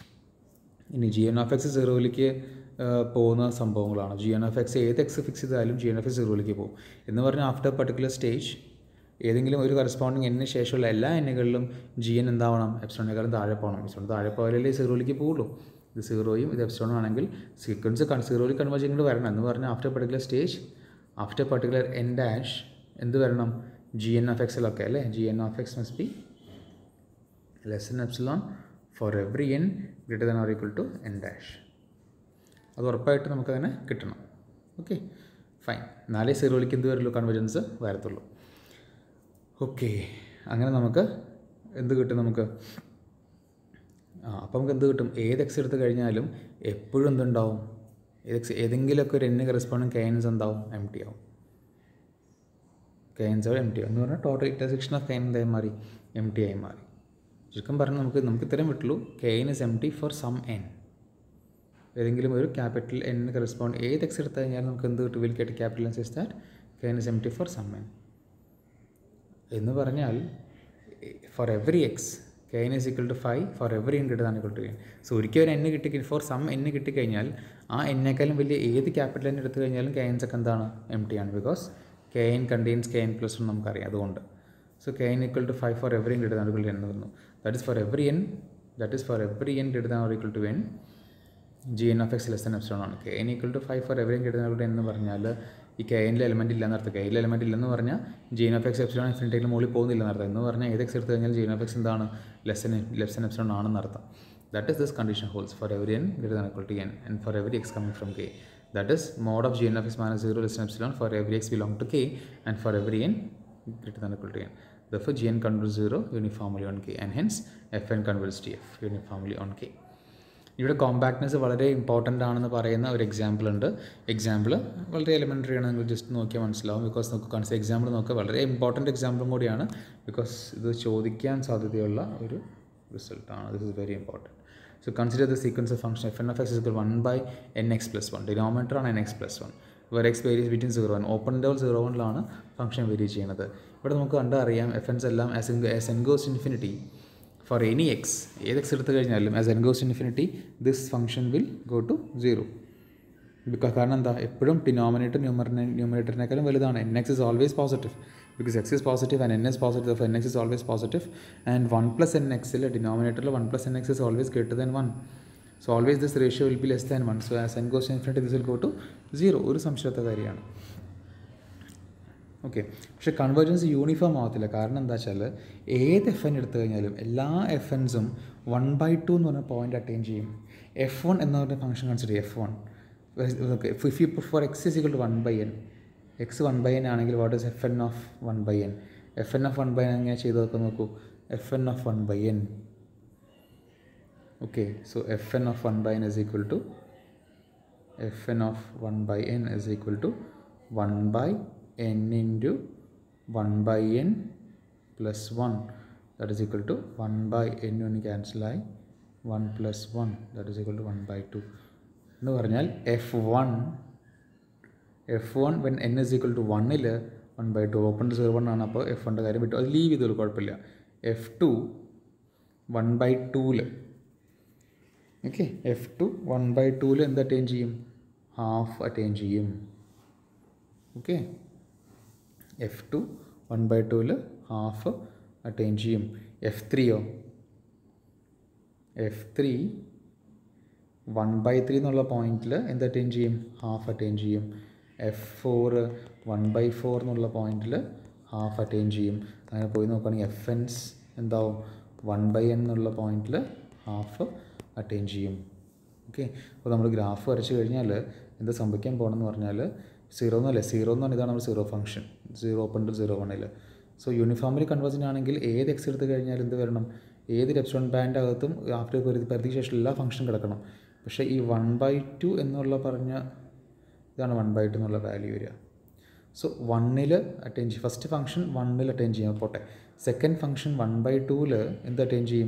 ഇനി ജി എൻ ഓഫ് എക്സ് സീറോയിലേക്ക് പോകുന്ന സംഭവങ്ങളാണ് ജി എൻ ഓഫ് എക്സ് ഏത് എക്സ് ഫിക്സ് ചെയ്താലും ജി എൻ ഓഫ് എക്സ് സീറോയിലേക്ക് പോകും എന്ന് പറഞ്ഞാൽ ആഫ്റ്റർ പർട്ടിക്കുലർ സ്റ്റേജ് ഏതെങ്കിലും ഒരു കറസ്പോണ്ടിങ് എന്നിന് ശേഷമുള്ള എല്ലാ എന്നുകളിലും ജി എൻ എന്താവണം എപ്സിലോണേക്കാളും താഴെ പോകണം എപ്സിലോൺ താഴെ പോയാലേ സീറോയിലേക്ക് പോകുള്ളൂ ഇത് സീറോയും ഇത് എപ്സിലോണും ആണെങ്കിൽ സീക്വൻസ് സീറോയിൽ കൺവേർജ് ഇങ്ങോട്ട് വരണം എന്ന് പറഞ്ഞാൽ after particular stage after particular N dash എന്ത് വരണം ജി എൻ ഓഫ് എക്സിലൊക്കെ അല്ലേ G N of X must be less N epsilon for every N greater than or equal to N dash അത് ഉറപ്പായിട്ട് നമുക്കങ്ങനെ കിട്ടണം ഓക്കെ ഫൈൻ നാലേ സീറോയിലേക്ക് എന്ത് വരുള്ളൂ കൺവെർജൻസ് വരത്തുള്ളൂ ഓക്കെ അങ്ങനെ നമുക്ക് എന്ത് കിട്ടും നമുക്ക് ആ അപ്പോൾ നമുക്ക് എന്ത് കിട്ടും ഏത് എക്സ് എടുത്ത് കഴിഞ്ഞാലും എപ്പോഴും എന്തുണ്ടാവും ഏത് എക്സ് ഏതെങ്കിലുമൊക്കെ ഒരു എന്നെ കറസ്പോണ്ടിങ് കെയൻസ് എന്താവും എം ടി ആവും കെയൻസ് എം ടി ആവും എന്ന് പറഞ്ഞാൽ ടോട്ടൽ ഇൻ്റർസെക്ഷൻ ഓഫ് കെയിൻ എന്തായി മാറി എം ടി ആയി മാറി ചുരുക്കം പറഞ്ഞാൽ നമുക്ക് നമുക്ക് ഇത്രയും വിട്ടുള്ളൂ K N is empty for some N ഏതെങ്കിലും ഒരു ക്യാപിറ്റൽ എൻ കറസ്പോണ്ട് ഏത് എക്സ് എടുത്തു കഴിഞ്ഞാൽ നമുക്ക് എന്ത് കിട്ടും will get capital N such that K N is empty for some N എന്ന് പറഞ്ഞാൽ for every X K N is equal to five for every N കിട്ടുന്നതാണ് ഈക്വൽ ടു എൻ സോ ഒരിക്കൽ ഒരു എൻ കിട്ടി ഫോർ സം എൻ കിട്ടിക്കഴിഞ്ഞാൽ ആ എന്നേക്കാളും വലിയ ഏത് ക്യാപിറ്റൽ എൻ എടുത്തു കഴിഞ്ഞാലും കെ എൻസ് ഒക്കെ എന്താണ് എം ടി ആണ് because K N contains K N plus നമുക്കറിയാം അതുകൊണ്ട് so K N equal to five for every N കിട്ടുന്നതാണ് ഈക്വൽ ടു എൻ എന്ന് പറഞ്ഞു that is for every N that is for every N കിട്ടുന്നതാണ് equal to N G N of X less than epsilon ആണ് K N equal to five for എവറിയും കിട്ടുന്ന എന്ന് പറഞ്ഞാൽ ഈ കെ എൻ്റെ എലമെൻറ്റ് ഇല്ലെന്ന് അർത്ഥം കെ എലമെൻറ്റ് ഇല്ലെന്ന് പറഞ്ഞാൽ G N of X epsilon ഇൻഫിനിറ്റിയിൽ മുകളിൽ പോകുന്നില്ലെന്ന് അർത്ഥം എന്ന് പറഞ്ഞാൽ ഏത് എക്സ് എടുത്ത് കഴിഞ്ഞാൽ ജി എൻ ഓഫ് എക്സ് എന്താണ് less than less N epsilon ആണെന്ന് അർത്ഥം that is this condition holds for every N greater than equal to N and for every X coming from K that is mod of G N of X minus zero less N epsilon for every X belong to K and for every N greater than equal to N Therefore, Gn converts 0 uniformly on K and hence Fn converts to F uniformly on K. ഇവിടെ compactness വളരെ important ആണെന്ന് പറയുന്ന ഒരു example ഉണ്ട് example വളരെ elementary ആണ് നിങ്ങൾ just നോക്കിയാൽ മനസ്സിലാവും ബിക്കോസ് നമുക്ക് കൺസ് എക്സാമ്പിൾ നോക്കുക വളരെ ഇമ്പോർട്ടൻ്റ് എക്സാമ്പിളും കൂടിയാണ് ബിക്കോസ് ഇത് ചോദിക്കാൻ സാധ്യതയുള്ള ഒരു റിസൾട്ടാണ് this is very important so consider the sequence of function F N of X is one by N X plus one denominator ആണ് N X plus one where X varies between zero one open ഡോൾ zero വണിലാണ് function vary ചെയ്യുന്നത് ഇവിടെ നമുക്ക് കണ്ടറിയാം F എൻസ് എല്ലാം as as N goes infinity for any X ഏത് X എടുത്തു കഴിഞ്ഞാലും as N goes infinity this function will go to zero because കാരണം എന്താ എപ്പോഴും ഡിനോമിനേറ്റർ ന്യൂമറിനെ ന്യൂമറേറ്ററിനേക്കാളും വലുതാണ് N X is always positive because X is positive and N is positive of N X is always positive and one plus N എക്സിൽ ഡിനോമിനേറ്ററിൽ one plus N X is always greater than one so always this ratio will be less than one so as N goes infinity this will go to zero ഒരു സംശയത്തെ കാര്യമാണ് okay പക്ഷേ convergence uniform ആവത്തില്ല കാരണം എന്താ വെച്ചാൽ ഏത് f N എടുത്തു കഴിഞ്ഞാലും എല്ലാ എഫ് എൻസും വൺ ബൈ ടു എന്ന് പറഞ്ഞ പോയിന്റ് അറ്റൈൻ ചെയ്യും എഫ് വൺ എന്ന പറഞ്ഞ function consider F one okay if you for X is equal to one by N X one by N ആണെങ്കിൽ what is F N of one by N F N of one by N എങ്ങനെ ചെയ്ത് നോക്കാൻ നോക്കൂ F N of one by N okay so fn of 1 by n is equal to fn of 1 by n is equal to 1 by n into 1 by n plus 1 that is equal to 1 by n ഒന്ന് cancel ആയി 1 plus 1 that is equal to 1 by 2 എന്ന് പറഞ്ഞാൽ F one F one when N is equal to വണ്ണിൽ one by two open to zero one ആണ് അപ്പോൾ F വണ്ണിൻ്റെ കാര്യം വിട്ടു അത് ലീവ് ചെയ്തോളൂ കുഴപ്പമില്ല എഫ് ടു വൺ ബൈ ടൂവിൽ okay F two one by ടൂവിൽ എന്ത് അറ്റൈൻ ചെയ്യും ഹാഫ് അറ്റൈൻ ചെയ്യും okay F two one by ടൂവിൽ ഹാഫ് അറ്റൈൻ ചെയ്യും എഫ് ത്രീയോ F three one by three എന്നുള്ള പോയിന്റിൽ എന്ത് അറ്റൈൻ ചെയ്യും ഹാഫ് അറ്റൈൻ ചെയ്യും F four one by four എന്നുള്ള പോയിന്റിൽ ഹാഫ് അറ്റൈൻ ചെയ്യും അങ്ങനെ പോയി നോക്കുകയാണെങ്കിൽ എഫ് എൻസ് എന്താവും വൺ ബൈ എൻ എന്നുള്ള പോയിന്റിൽ ഹാഫ് അറ്റൈൻ ചെയ്യും ഓക്കെ അപ്പോൾ നമ്മൾ ഗ്രാഫ് വരച്ച് കഴിഞ്ഞാൽ എന്താ സംഭവിക്കാൻ പോകണമെന്ന് പറഞ്ഞാൽ സീറോ എന്നല്ല സീറോ എന്ന് പറഞ്ഞാൽ ഇതാണ് നമ്മുടെ zero function zero open to zero വണ്ണിൽ സോ യൂണിഫോമിലി കൺവേർജൻ ആണെങ്കിൽ ഏത് എക്സ് എടുത്ത് കഴിഞ്ഞാൽ എന്ത് വരണം ഏത് ലെപ്സ്റ്റോൺ ബാൻഡ് അകത്തും ആഫ്റ്റർ പരിധി പരിധിക്ക് ശേഷം എല്ലാ ഫംഗ്ഷൻ കിടക്കണം പക്ഷേ ഈ വൺ ബൈ ടു എന്നുള്ള പറഞ്ഞ ഇതാണ് വൺ ബൈ ടു എന്നുള്ള വാല്യൂ വരിക സോ വണ്ണിൽ അറ്റൈൻ ചെയ്യും ഫസ്റ്റ് ഫംഗ്ഷൻ വണ്ണിൽ അറ്റൈൻ ചെയ്യാം പോട്ടെ സെക്കൻഡ് ഫംഗ്ഷൻ വൺ ബൈ ടൂവിൽ എന്ത് അറ്റൈൻ ചെയ്യും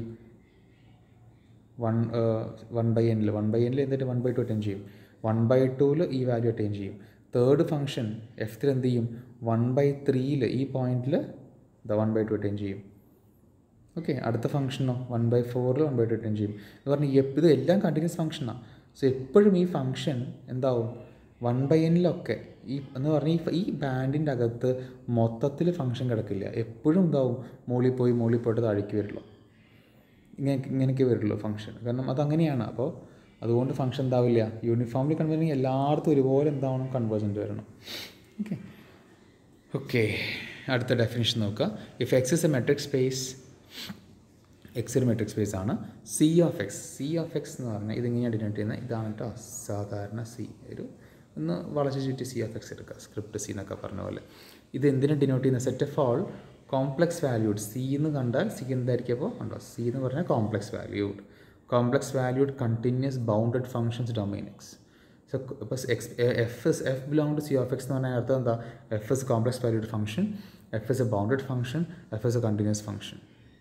വൺ വൺ ബൈ എന്നിൽ വൺ ബൈ എന്നിൽ എന്നിട്ട് വൺ ബൈ ടു അറ്റൈൻ ചെയ്യും വൺ ബൈ ടൂവിൽ ഈ വാല്യൂ അറ്റൈൻ ചെയ്യും തേർഡ് ഫംഗ്ഷൻ എഫ് ത്രീ എന്ത് ചെയ്യും വൺ ബൈ ത്രീയിൽ ഈ പോയിന്റിൽ the one by two attain ചെയ്യും ഓക്കെ അടുത്ത ഫംഗ്ഷനോ വൺ ബൈ ഫോറിൽ വൺ ബൈ ടു അറ്റൈൻ ചെയ്യും എന്ന് പറഞ്ഞാൽ എപ്പ് ഇത് എല്ലാം കണ്ടിന്യൂസ് ഫംഗ്ഷനാണ് സോ എപ്പോഴും ഈ ഫംഗ്ഷൻ എന്താവും വൺ ബൈ എന്നിലൊക്കെ ഈ എന്ന് പറഞ്ഞാൽ ഈ ഈ ബാൻഡിൻ്റെ അകത്ത് മൊത്തത്തിൽ ഫംഗ്ഷൻ കിടക്കില്ല എപ്പോഴും എന്താവും മുകളിൽ പോയി മുകളിൽ പോയിട്ട് താഴേക്ക് വരുള്ളൂ ഇങ്ങനെ ഇങ്ങനെയൊക്കെ വരുള്ളൂ ഫംഗ്ഷൻ കാരണം അതങ്ങനെയാണ് അപ്പോൾ അതുകൊണ്ട് ഫംഗ്ഷൻ എന്താവില്ല യൂണിഫോംലി കൺവേർജൻ എല്ലായിടത്തും ഒരുപോലെ എന്താവണം കൺവേർജൻറ്റ് വരണം ഓക്കെ ഓക്കെ അടുത്ത ഡെഫിനിഷൻ നോക്കുക if X is a metric space X ഒരു മെട്രിക് സ്പേസ് ആണ് C of X C of X എന്ന് പറഞ്ഞാൽ ഇതിങ്ങനെയാണ് ഡിനോട്ട് ചെയ്യുന്നത് ഇതാണ് കേട്ടോ സാധാരണ സി ഒരു ഒന്ന് വളച്ച് ചുറ്റി സി ഓഫ് എക്സ് എടുക്കുക സ്ക്രിപ്റ്റ് സി എന്നൊക്കെ പറഞ്ഞ പോലെ ഇത് എന്തിനാണ് ഡിനോട്ട് ചെയ്യുന്നത് set of all complex valued C എന്ന് കണ്ടാൽ സി എന്തായിരിക്കും അപ്പോൾ ഉണ്ടോ സി എന്ന് പറഞ്ഞാൽ complex valued complex valued continuous bounded functions domain X so ഇപ്പോൾ X F is F belong to C of X എന്ന് പറഞ്ഞാൽ അർത്ഥം എന്താ F is complex valued function F is a bounded function F is a continuous function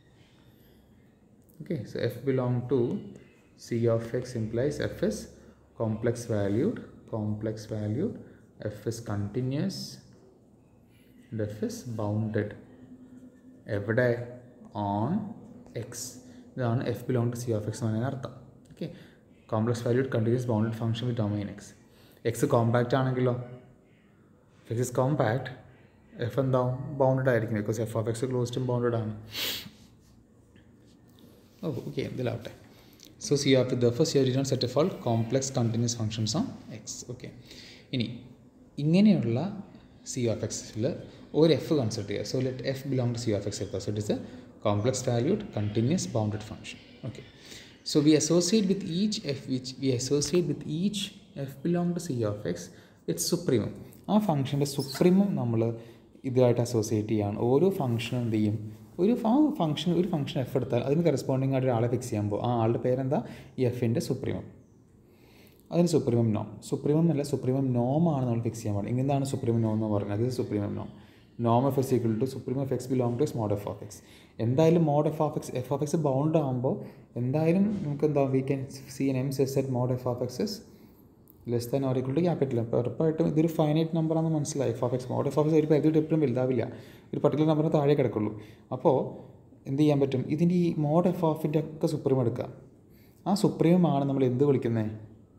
okay so f belong to c of x implies f is complex valued complex valued f is continuous and f is bounded എവിടെ on X ഇതാണ് F belong to C of X എന്ന് പറയുന്ന അർത്ഥം okay complex valued continuous bounded function with domain X X compact ആണെങ്കിലോ X is compact F എന്താവും bounded ആയിരിക്കും because F of X ക്ലോസ്റ്റും bounded ആണ് ഓ ഓക്കെ ഇതിലാവട്ടെ so C of the first year denote set of all complex continuous functions on X okay ഇനി ഇങ്ങനെയുള്ള C of എക്സിൽ ഒരു എഫ് കൺസിഡർ ചെയ്യുക so let F belong to C of X എടുക്കുക so it is a complex valued continuous bounded function okay so we associate with each F which we associate with each F belong to C of X it's supremum ആ ഫംഗ്ഷൻ്റെ supremum നമ്മൾ ഇതുമായിട്ട് associate ചെയ്യുകയാണ് ഓരോ ഫംഗ്ഷനും എന്ത് ചെയ്യും ഒരു ആ ഫംഗ്ഷൻ ഒരു ഫംഗ്ഷൻ എഫ് എടുത്താൽ അതിന് കറസ്പോണ്ടിങ് ആയിട്ട് ഒരാളെ ഫിക്സ് ചെയ്യാൻ പോകും ആ ആളുടെ പേരെന്താ ഈ എഫിൻ്റെ സുപ്രീമം അതിന് സുപ്രീമം നോം സുപ്രീമം അല്ല സുപ്രീമം നോം ആണ് നമ്മൾ ഫിക്സ് ചെയ്യാൻ പാടില്ല എന്താണ് സുപ്രീമം നോം എന്ന് പറയുന്നത് അത് supremum Noam Noam F X equal to supreme F X belong to mod F of X എന്തായാലും mode F of X F of X bound ആകുമ്പോൾ എന്തായാലും നമുക്ക് എന്താ we can see N M set mode F of X is less than or equal to capital അപ്പോൾ ഉറപ്പായിട്ടും ഇതൊരു finite നമ്പറാണെന്ന് മനസ്സിലായി F of X mode F of X ഒരു പരിധി എപ്പോഴും വലുതാവില്ല ഒരു പർട്ടിക്കുലർ നമ്പറിന് താഴെ കിടക്കുള്ളൂ അപ്പോൾ എന്ത് ചെയ്യാൻ പറ്റും ഇതിൻ്റെ ഈ മോഡ് എഫ് ഓഫിൻ്റെ ഒക്കെ സുപ്രീം എടുക്കുക ആ സുപ്രീമാണ് നമ്മൾ എന്ത് വിളിക്കുന്നത്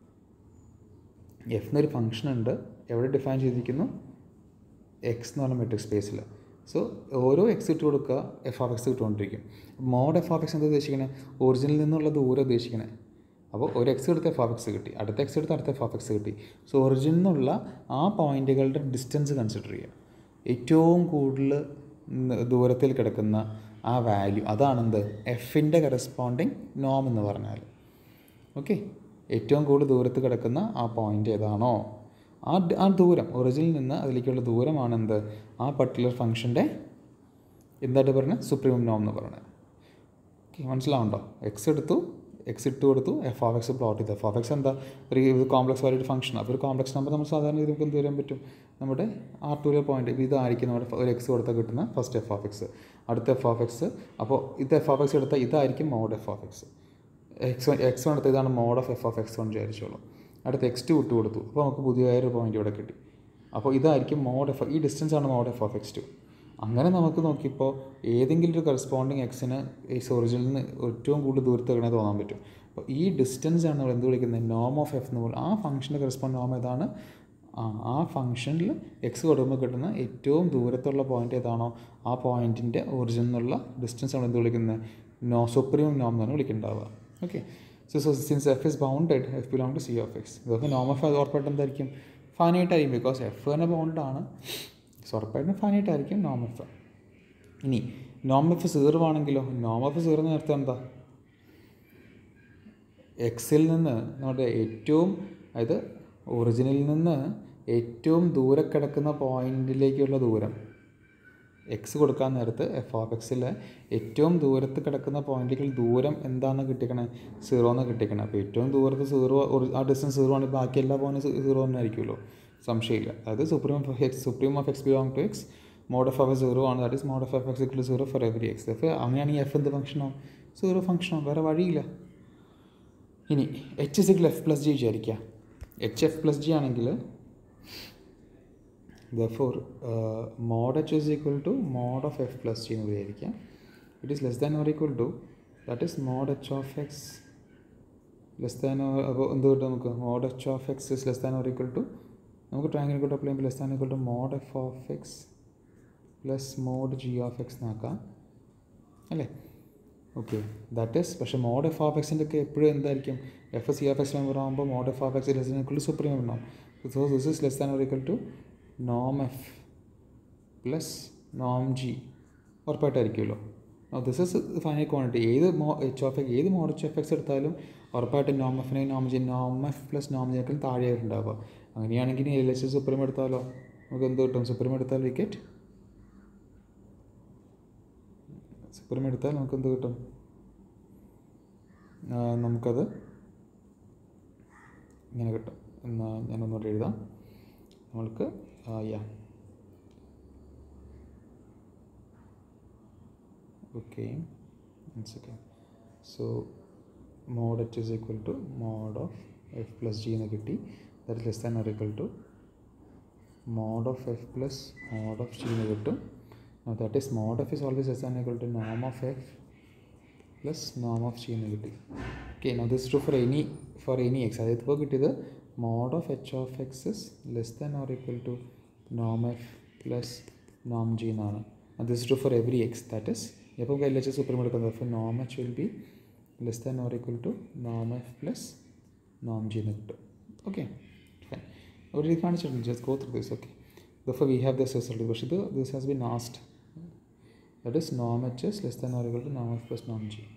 എഫ് എന്നൊരു ഫംഗ്ഷൻ ഉണ്ട് എവിടെ ഡിഫൈൻ ചെയ്തിരിക്കുന്നു എക്സ് എന്ന് പറഞ്ഞ മെട്രിക് സ്പേസിൽ സോ ഓരോ എക്സ് ഇട്ട് കൊടുക്കുക എഫ് ഓഫ് എക്സ് ഇട്ടുകൊണ്ടിരിക്കും മോഡ് എഫ് ഓഫ് എക്സ് എന്താ ഉദ്ദേശിക്കണേ ഒറിജിനിൽ നിന്നുള്ള ദൂരം ഉദ്ദേശിക്കണേ അപ്പോൾ ഒരു എക്സ് എടുത്ത് എഫ് ഓഫ് എക്സ് കിട്ടി അടുത്ത എക്സ് എടുത്ത് അടുത്ത എഫ് ഓഫ് എക്സ് കിട്ടി സോ ഒറിജിനിൽ നിന്നുള്ള ആ പോയിന്റുകളുടെ ഡിസ്റ്റൻസ് കൺസിഡർ ചെയ്യുക ഏറ്റവും കൂടുതൽ ദൂരത്തിൽ കിടക്കുന്ന ആ വാല്യൂ അതാണെന്ത് എഫിൻ്റെ കറസ്പോണ്ടിങ് നോം എന്ന് പറഞ്ഞാൽ ഓക്കെ ഏറ്റവും കൂടുതൽ ദൂരത്ത് കിടക്കുന്ന ആ പോയിൻ്റ് ഏതാണോ ആ ആ ദൂരം ഒറിജിനിൽ നിന്ന് അതിലേക്കുള്ള ദൂരമാണ് എന്ത് ആ പർട്ടിക്കുലർ ഫംഗ്ഷൻ്റെ എന്തായിട്ട് പറഞ്ഞത് സുപ്രീം നോം എന്ന് പറയുന്നത് ഓക്കെ മനസ്സിലാവുണ്ടോ എക്സ് എടുത്തു എക്സ് ഇട്ട് കൊടുത്തു എഫ് ഓഫ് എക്സ് പ്ലോട്ട് ചെയ്തു എഫ് ഓഫ് എക്സ് എന്താ ഒരു കോംപ്ലക്സ് വാല്യൂഡ് ഫംഗ്ഷൻ അപ്പോൾ ഒരു കോംപ്ലക്സ് നമ്പർ നമ്മൾ സാധാരണ ഇത് നമുക്ക് എന്ത് വരാൻ പറ്റും നമ്മുടെ ആർ ടൂലെ പോയിന്റ് ഇതായിരിക്കും നമ്മുടെ ഒരു എക്സ് കൊടുത്താൽ കിട്ടുന്ന ഫസ്റ്റ് എഫ് ഓഫ് എക്സ് അടുത്ത എഫ് ഓഫ് എക്സ് അപ്പോൾ ഇത് എഫ് ഓഫ് എക്സ് എടുത്താൽ ഇതായിരിക്കും mod F of X X one X one എടുത്ത ഇതാണ് mod of F of X one വിചാരിച്ചോളൂ അടുത്ത് എക്സ് ടു ഇട്ട് കൊടുത്തു അപ്പോൾ നമുക്ക് പുതിയൊരു പോയിന്റ് ഇവിടെ കിട്ടി അപ്പോൾ ഇതായിരിക്കും മോഡ് എഫ് ഈ ഡിസ്റ്റൻസ് ആണ് mod F of X two അങ്ങനെ നമുക്ക് നോക്കിയപ്പോൾ ഏതെങ്കിലും ഒരു കറസ്പോണ്ടിങ് എക്സിന് ഈ ഒറിജിനിൽ നിന്ന് ഏറ്റവും കൂടുതൽ ദൂരത്ത് കിടന്നേ തോന്നാൻ പറ്റും അപ്പോൾ ഈ ഡിസ്റ്റൻസ് ആണ് നമ്മൾ എന്ത് വിളിക്കുന്നത് നോം ഓഫ് എഫ് എന്ന് പറയുന്നത് ആ ഫംഗ്ഷൻ്റെ കറസ്പോണ്ട് നോം ഏതാണ് ആ ആ ഫംഗ്ഷനിൽ എക്സ് കൊടുക്കുമ്പോൾ കിട്ടുന്ന ഏറ്റവും ദൂരത്തുള്ള പോയിന്റ് ഏതാണോ ആ പോയിന്റിൻ്റെ ഒറിജിനിൽ നിന്നുള്ള ഡിസ്റ്റൻസ് നമ്മൾ എന്ത് വിളിക്കുന്നത് നോ സുപ്രീം നോം എന്നാണ് വിളിക്കുന്നുണ്ടാവുക okay so so since F is bounded F belong to C of X ഇതൊക്കെ നോം ഓഫ് ഉറപ്പായിട്ട് എന്തായിരിക്കും ഫൈനൈറ്റ് ആയിരിക്കും ബിക്കോസ് എഫ് തന്നെ ബൗണ്ടാണ് സോ ഉറപ്പായിട്ടും ഫൈനൈറ്റ് ആയിരിക്കും നോം എഫ് ഇനി നോം എഫ് സീറോ ആണെങ്കിലോ നോം എഫ് സീറോ എന്ന് നേരത്തെ എന്താ എക്സിൽ നിന്ന് നമ്മുടെ ഏറ്റവും അതായത് ഒറിജിനിൽ നിന്ന് ഏറ്റവും ദൂരെ കിടക്കുന്ന പോയിന്റിലേക്കുള്ള ദൂരം എക്സ് കൊടുക്കാൻ നേരത്ത് എഫ് ഓഫ് എക്സിൽ ഏറ്റവും ദൂരത്ത് കിടക്കുന്ന പോയിന്റിലേക്കുള്ള ദൂരം എന്താണെന്ന് കിട്ടിക്കണേ സീറോ എന്ന് കിട്ടിക്കണേ അപ്പോൾ ഏറ്റവും ദൂരത്ത് സീറോ ആ ഡിസ്റ്റൻസ് സീറോ ആണ് ബാക്കി എല്ലാ പോയിന്റും സീറോ തന്നെ ആയിരിക്കുമല്ലോ സംശയമില്ല അതായത് supreme of X supreme of X belong to X mod of F zero ആണ് that is mod of F X equal zero for every X F അങ്ങനെയാണെങ്കിൽ എഫ് എന്ത് ഫംഗ്ഷനോ സീറോ ഫംഗ്ഷനോ വേറെ വഴിയില്ല ഇനി എച്ച് സിക്കിൾ എഫ് പ്ലസ് ജി വിചാരിക്കുക എച്ച് എഫ് പ്ലസ് ജി ആണെങ്കിൽ ദോർ mod H is equal to mod of F plus G എന്ന് വിചാരിക്കുക it is less than or equal to that is mod H of X less than അപ്പോൾ എന്ത് കിട്ടും നമുക്ക് mod H of X is less than or equal to നമുക്ക് triangle കൂടെ apply ചെയ്യുമ്പോൾ less than equal to mod F of X plus mod G of X എന്നാക്കാം അല്ലേ okay that is പക്ഷേ മോഡ് എഫ് ഓഫ് എക്സിൻ്റെ ഒക്കെ എപ്പോഴും എന്തായിരിക്കും F C of X member ആകുമ്പോൾ mod F of X less than equal to supreme ഉണ്ടാവും so this is less than or equal to Noam F plus Noam G ഉറപ്പായിട്ടായിരിക്കുമല്ലോ this is final quantity ഏത് മോ H of X ഏത് mode H F X എടുത്താലും ഉറപ്പായിട്ടും നോം എഫിനെ നോം G നോം F plus നോം ജിനേക്കാളും താഴെയായിട്ടുണ്ടാവുക അങ്ങനെയാണെങ്കിൽ L H supreme എടുത്താലോ നമുക്ക് എന്ത് കിട്ടും സുപ്രീം എടുത്താൽ വിക്കറ്റ് സുപ്രീം എടുത്താൽ നമുക്ക് എന്ത് കിട്ടും നമുക്കത് ഇങ്ങനെ കിട്ടും എന്നാൽ ഞാനൊന്നുകൂടെ എഴുതാം നമ്മൾക്ക് yeah okay second so mode H is equal to mod of F plus G എന്ന് കിട്ടി that less than or equal to mod of F plus mode of G എന്ന് കിട്ടും that is mode F is always less than equal to Noam of F plus Noam of G എന്ന് കിട്ടി okay no this to for any four any X അതായത് ഇപ്പോൾ കിട്ടിയത് mod of h of x is less than or equal to norm f plus norm g എന്നാണ് this to four every X that is എപ്പോൾ L H supreme എടുക്കുന്നത് അപ്പോൾ നോം H will be less than or equal to Noam F plus Noam G എന്ന് കിട്ടും okay fine അവിടെ ഇത് കാണിച്ചിട്ടുണ്ട് just go through this okay ദഫർ we have this result പക്ഷേ ഇത് this has B നാസ്റ്റ് that is Noam H is less than or equal to Noam F plus Noam G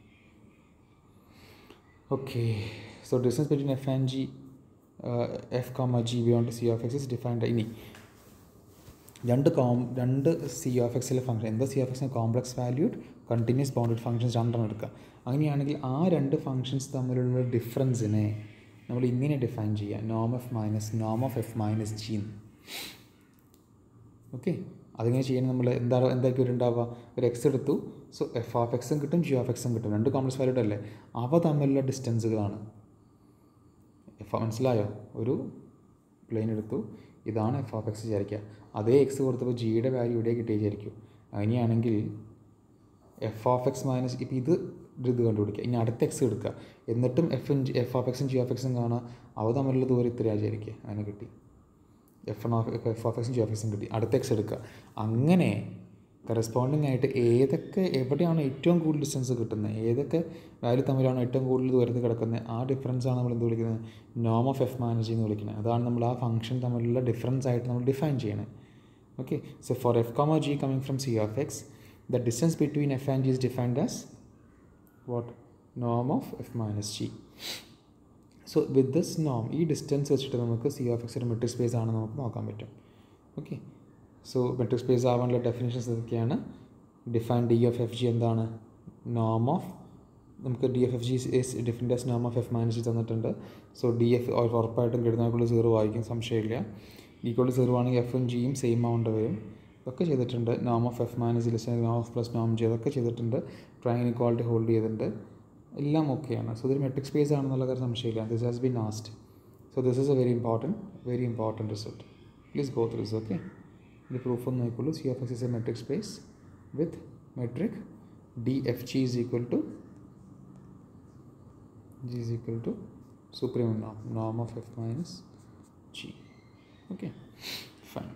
okay so distance between f and g f comma g beyond C of X is defined ഇനി രണ്ട് കോം രണ്ട് C of എക്സിലെ function എന്താ C of എക്സിന് complex valued continuous bounded functions രണ്ടെണ്ണം എടുക്കുക അങ്ങനെയാണെങ്കിൽ ആ രണ്ട് ഫംഗ്ഷൻസ് തമ്മിലുള്ള ഡിഫറൻസിനെ നമ്മൾ ഇങ്ങനെ ഡിഫൈൻ ചെയ്യുക നോം F minus Noam of f minus G okay അതിങ്ങനെ ചെയ്യാൻ നമ്മൾ എന്താ എന്തായിരിക്കും ഒരു ഉണ്ടാവുക ഒരു എക്സ് എടുത്തു സോ എഫ് ഓഫ് എക്സും കിട്ടും ജി ഓഫ് എക്സും കിട്ടും രണ്ട് കോംപ്ലക്സ് വാല്യൂഡ് അല്ലേ അവ തമ്മിലുള്ള ഡിസ്റ്റൻസുകളാണ് എഫ് മനസ്സിലായോ ഒരു പ്ലെയിൻ എടുത്തു ഇതാണ് എഫ് ഓഫ് എക്സ് വിചാരിക്കുക അതേ എക്സ് കൊടുത്തപ്പോൾ ജിയുടെ വാല്യൂ ഇവിടെ കിട്ടിയ വിചാരിക്കും അങ്ങനെയാണെങ്കിൽ എഫ് ഓഫ് എക്സ് മൈനസ് ഇപ്പോൾ ഇത് ഇത് കണ്ടുപിടിക്കുക ഇനി അടുത്ത എക്സ് എടുക്കുക എന്നിട്ടും എഫ് എഫ് ഓഫ് എക്സും ജി ഓഫ് എക്സും കാണുക അവ തമ്മിലുള്ള ദൂരം ഇത്രയാണ് വിചാരിക്കുക അങ്ങനെ കിട്ടി എഫ് ഓഫ് എഫ് ഓഫ് എക്സും ജി ഓഫ് എക്സും കിട്ടി അടുത്ത എക്സ് എടുക്കുക അങ്ങനെ കറസ്പോണ്ടിങ് ആയിട്ട് ഏതൊക്കെ എവിടെയാണ് ഏറ്റവും കൂടുതൽ ഡിസ്റ്റൻസ് കിട്ടുന്നത് ഏതൊക്കെ വാല്യൂ തമ്മിലാണ് ഏറ്റവും കൂടുതൽ ദൂരത്ത് കിടക്കുന്നത് ആ ഡിഫറൻസാണ് നമ്മൾ എന്ത് വിളിക്കുന്നത് നോം ഓഫ് എഫ് മാനേജ് എന്ന് വിളിക്കുന്നത് അതാണ് നമ്മൾ ആ ഫംഗ്ഷൻ തമ്മിലുള്ള ഡിഫറൻസ് ആയിട്ട് നമ്മൾ ഡിഫൈൻ ചെയ്യണത് Okay, so for f comma g coming from c of x, the distance between f and g is defined as what? Norm of f minus g. So with this നോം ഈ distance വെച്ചിട്ട് നമുക്ക് C of എക്സിൻ്റെ metric space ആണെന്ന് നമുക്ക് നോക്കാൻ പറ്റും okay so metric space ആവാനുള്ള ഡെഫിനേഷൻസ് ഇതൊക്കെയാണ് define d of f g എന്താണ് നോം ഓഫ് നമുക്ക് d f f g is different as നോം ഓഫ് എഫ് മൈനസ് ജി തന്നിട്ടുണ്ട് സോ ഡി എഫ് ഉറപ്പായിട്ടും കിട്ടുന്നതിനുള്ള സീറോ ആയിരിക്കും സംശയമില്ല ഈക്വൾ സീറോ ആണെങ്കിൽ എഫും ജിയും സെയിം ആവേണ്ട വരും ഇതൊക്കെ ചെയ്തിട്ടുണ്ട് നോം of f minus list Noam of plus Noam G അതൊക്കെ ചെയ്തിട്ടുണ്ട് ട്രൈൻ ഇക്വാളിറ്റി ഹോൾഡ് ചെയ്തിട്ടുണ്ട് എല്ലാം ഓക്കെയാണ് സോ ഇതൊരു മെട്രിക് സ്പേസ് ആണെന്നുള്ള കാര്യം സംശയമില്ല this has been asked so this is a very important very important result please go through this okay ഇത് പ്രൂഫ് ഒന്ന് നോക്കിക്കോളൂ C f X is a metric space with metric d f g is equal to g is equal to supreme norm norm of f minus g okay fine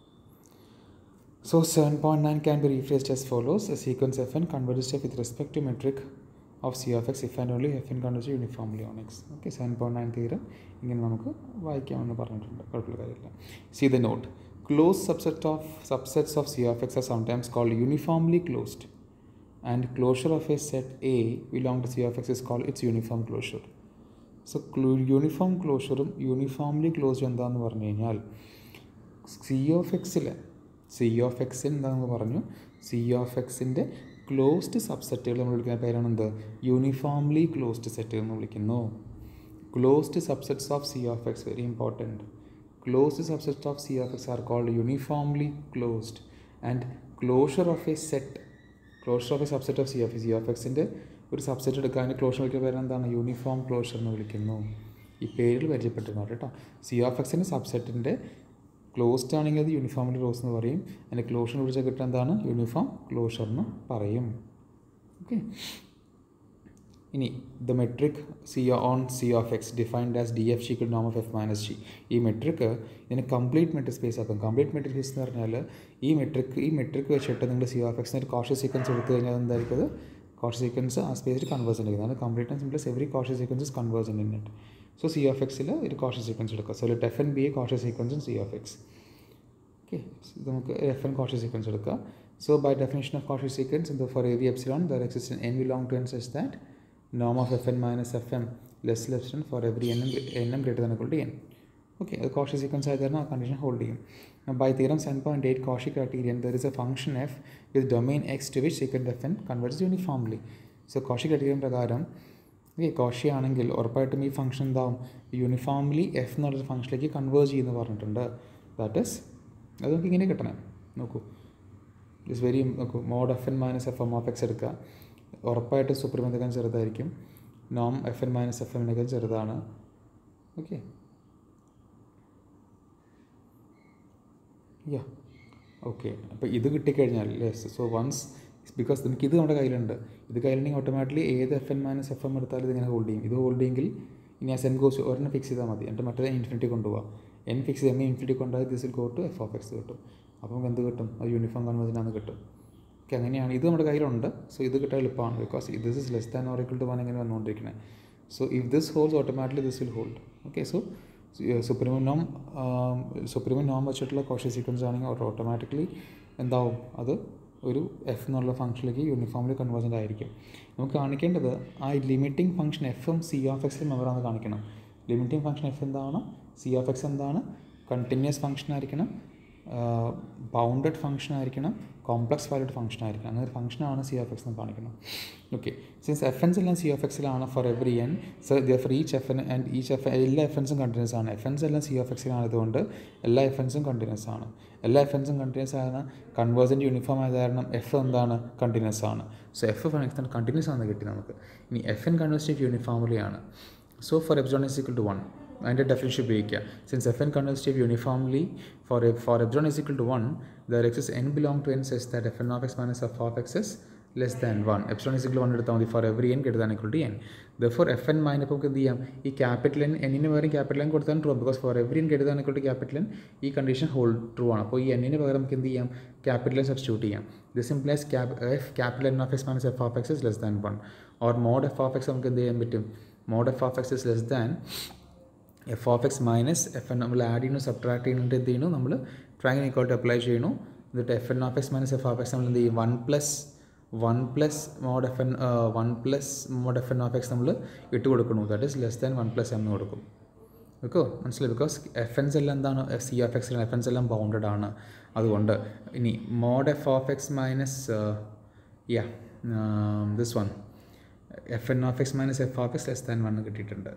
so 7.9 can be rephrased as follows a sequence fn converges to with respect to metric of c of x if and only fn converges uniformly on x okay 7.9 തീരം ഇങ്ങനെ നമുക്ക് വായിക്കാമെന്ന് പറഞ്ഞിട്ടുണ്ട് കുഴപ്പമില്ല കാര്യമില്ല C the not close subset of subsets of C of X are sometimes called uniformly closed and closure of a set A belong to C of X is called its uniform closure. So uniform ക്ലോഷറും uniformly closed എന്താണെന്ന് പറഞ്ഞു കഴിഞ്ഞാൽ C of എക്സിൽ C of എക്സിൽ എന്താണെന്ന് പറഞ്ഞു C of എക്സിൻ്റെ closed സബ്സെറ്റുകൾ നമ്മൾ വിളിക്കുന്ന പേരാണ് എന്ത് യൂണിഫോംലി ക്ലോസ്ഡ് സെറ്റ് എന്ന് വിളിക്കുന്നു closed subsets of C of X very important closed subset of C of X are called uniformly closed and closure of a set closure of a subset of C of C of എക്സിൻ്റെ ഒരു subset എടുക്കാൻ അതിൻ്റെ closure വിളിക്കുന്ന പേര് എന്താണ് uniform closure എന്ന് വിളിക്കുന്നു ഈ പേരിൽ പരിചയപ്പെട്ടിരുന്നു കേട്ടോ സി ഓഫ് എക്സിൻ്റെ സബ്സെറ്റിൻ്റെ ക്ലോസ്ഡ് ആണെങ്കിൽ അത് യൂണിഫോമിൽ ക്ലോസ് എന്ന് പറയും അതിൻ്റെ ക്ലോഷർ വിളിച്ചാൽ കിട്ടുന്ന എന്താണ് യൂണിഫോം ക്ലോഷർ എന്ന് പറയും ഓക്കെ ഇനി the metric C on C of X defined as d f ജിക്ക് നോം ഓഫ് എഫ് മൈനസ് ജി ഈ മെട്രിക്ക് ഇതിനെ കംപ്ലീറ്റ് മെട്രിക് സ്പേസ് ആക്കും കംപ്ലീറ്റ് മെട്രിക് സ്പേസ് എന്ന് പറഞ്ഞാൽ ഈ മെട്രിക് ഈ മെട്രിക് വെച്ചിട്ട് നിങ്ങൾ സി ഓഫ് എക്സിന് ഒരു കോഷസ് സീക്വൻസ് എടുത്തു കഴിഞ്ഞാൽ എന്തായിരിക്കും അത് കോഷസ് സീക്വൻസ് ആ സ്പേസിൽ കൺവേഴ്സൻ ചെയ്യുന്നത് അത് complete and implies every Cauchy's sequence is convergent in it so C of എക്സിൽ ഒരു കോഷസ് സീക്വൻസ് എടുക്കുക so let f n be a Cauchy's sequence in C of X okay നമുക്ക് എഫ് എൻ കോഷസ് സീക്വൻസ് എടുക്കുക so by definition of Cauchy's sequence in for every epsilon there exist n belong to n such that norm of fn minus fm less epsilon for every nm, nm greater than or equal to n. Okay, the Cauchy sequence ആയത് കാരണം ആ condition hold ചെയ്യും by theorem seven point eight Cauchy criterion there is a function f with domain x to which sequence f n converges uniformly so Cauchy criterion പ്രകാരം ഈ Cauchy ആണെങ്കിൽ ഉറപ്പായിട്ടും ഈ function എന്താവും യൂണിഫോംലി എഫ് എന്നുള്ളൊരു ഫംഗ്ഷനിലേക്ക് convert ചെയ്യുമെന്ന് പറഞ്ഞിട്ടുണ്ട് ദാറ്റ് ഇസ് അത് നമുക്ക് ഇങ്ങനെ കിട്ടണം നോക്കൂ ഇറ്റ്സ് വെരി നോക്കൂ mod f N minus f m of X എടുക്കുക ഉറപ്പായിട്ട് സുപ്രീമത്തേക്കാൾ ചെറുതായിരിക്കും നോം എഫ് എൻ മൈനസ് എഫ് എമ്മിനേക്കാൾ ചെറുതാണ് ഓക്കെ യാ ഓക്കെ അപ്പോൾ ഇത് കിട്ടിക്കഴിഞ്ഞാൽ യെസ് സോ വൺസ് ബിക്കോസ് നമുക്ക് ഇത് നമ്മുടെ കയ്യിലുണ്ട് ഇത് കയ്യിലുണ്ടെങ്കിൽ ഓട്ടോമാറ്റിക്കലി ഏത് f N minus f m എടുത്താലും ഇതിങ്ങനെ ഹോൾഡ് ചെയ്യും ഇത് ഹോൾഡ് ചെയ്യുമെങ്കിൽ ഇനി ആ സെൻ ഗോസ് ഒരെണ്ണം ഫിക്സ് ചെയ്താൽ മതി എന്നിട്ട് മറ്റേ ഇൻഫിനിറ്റി കൊണ്ടുപോകാം എൻ ഫിക്സ് ചെയ്യുമ്പോൾ ഇൻഫിനിറ്റി കൊണ്ടുപോയി this will go to F of x കിട്ടും അപ്പോൾ നമുക്ക് എന്ത് കിട്ടും അത് യൂണിഫോം കൺവേർജനാണ് കിട്ടും ഓക്കെ അങ്ങനെയാണ് ഇത് നമ്മുടെ കയ്യിലുണ്ട് സോ ഇത് കിട്ടാൻ എളുപ്പമാണ് because this is less than or equal to one ഇങ്ങനെ വന്നുകൊണ്ടിരിക്കുന്നത് so if this holes automatically this will hold okay so supreme Noam supreme നോം വെച്ചിട്ടുള്ള കോഷി സീക്വൻസ് ആണെങ്കിൽ ഓട്ടോമാറ്റിക്കലി എന്താവും അത് ഒരു എഫ് എന്നുള്ള ഫംഗ്ഷനിലേക്ക് യൂണിഫോമിൽ കൺവേർജൻ്റ് ആയിരിക്കും നമുക്ക് കാണിക്കേണ്ടത് ആ limiting function f m C of എക്സിൽ മെമ്പറാന്ന് കാണിക്കണം ലിമിറ്റിംഗ് ഫംഗ്ഷൻ എഫ് എന്താണ് സി ഓഫ് എക്സ് എന്താണ് കണ്ടിന്യൂസ് ഫംഗ്ഷൻ ആയിരിക്കണം ബൗണ്ടഡ് ഫംഗ്ഷൻ ആയിരിക്കണം കോംപ്ലക്സ് വാല്യൂഡ് ഫംഗ്ഷൻ ആയിരിക്കണം അങ്ങനെ ഒരു ഫംഗ്ഷനാണ് സി ഓഫ് എക്സ് എന്ന് കാണിക്കണം ഓക്കെ സിൻസ് എഫ് എൻസ് എല്ലാം സി ഓഫ് എക്സിലാണ് for every n so for each F N and each f എല്ലാ എഫ് എൻസും കണ്ടിന്യൂസ് ആണ് എഫ് എൻസ് എല്ലാം സി ഓഫ് എക്സിലായതുകൊണ്ട് എല്ലാ എഫ് എൻസും കണ്ടിന്യൂസ് ആണ് എല്ലാ എഫ് എൻസും കണ്ടിന്യൂസ് ആണ് കൺവേഴ്സൻ്റ് യൂണിഫോം ആയത് കാരണം എഫ് എന്താണ് കണ്ടിന്യൂസ് ആണ് സോ എഫ് ഫംഗ്ഷൻ കണ്ടിന്യൂസ് ആണെന്ന് കിട്ടി നമുക്ക് ഇനി എഫ് എൻ കൺവേഴ്സ് യൂണിഫോമിലി ആണ് so for epsilon is equal to one അതിൻ്റെ ഡെഫിനേഷൻ ഉപയോഗിക്കുക since f N converges uniformly for for epsilon is equal to one there exists n belong to n such that F N of X minus F of X is less than one epsilon is equal one എടുത്താൽ മതി for every N greater than equal to n there f N minus നമുക്ക് എന്ത് ചെയ്യാം ഈ capital n എന്നിന് പകരം capital n കൊടുത്താൽ true because for every N greater than equal to capital n ഈ കണ്ടീഷൻ ഹോൾഡ് ട്രൂ ആണ് അപ്പോൾ ഈ എന്നിന് പകരം നമുക്ക് എന്ത് ചെയ്യാം ക്യാപിറ്റൽ എൻ സബ്സ്റ്റിറ്റ്യൂട്ട് ചെയ്യാം this implies cap f capital n of X minus F of X is less than one or mod F of x നമുക്ക് എന്ത് ചെയ്യാൻ പറ്റും mod F of X is less than F of X minus f n നമ്മൾ add ചെയ്യുന്നു subtract ചെയ്യുന്നുണ്ട് എന്ത് ചെയ്യുന്നു നമ്മൾ ട്രയാങ്കിൾ ഇക്വാളിറ്റി അപ്ലൈ ചെയ്യണു എന്നിട്ട് f N of X minus F of x നമ്മൾ എന്ത് ചെയ്യും one plus one plus mod f n one plus mod f N of x നമ്മൾ ഇട്ട് കൊടുക്കണു that is less than one plus m കൊടുക്കും okay മനസ്സിലായി ബിക്കോസ് എഫ് എൻസ് എല്ലാം എന്താണ് സി ഓഫ് എക്സ് എഫ് എൻസ് എല്ലാം ബൗണ്ടഡ് ആണ് അതുകൊണ്ട് ഇനി mod F of X minus yeah this one f N of X minus F of X less than one കിട്ടിയിട്ടുണ്ട്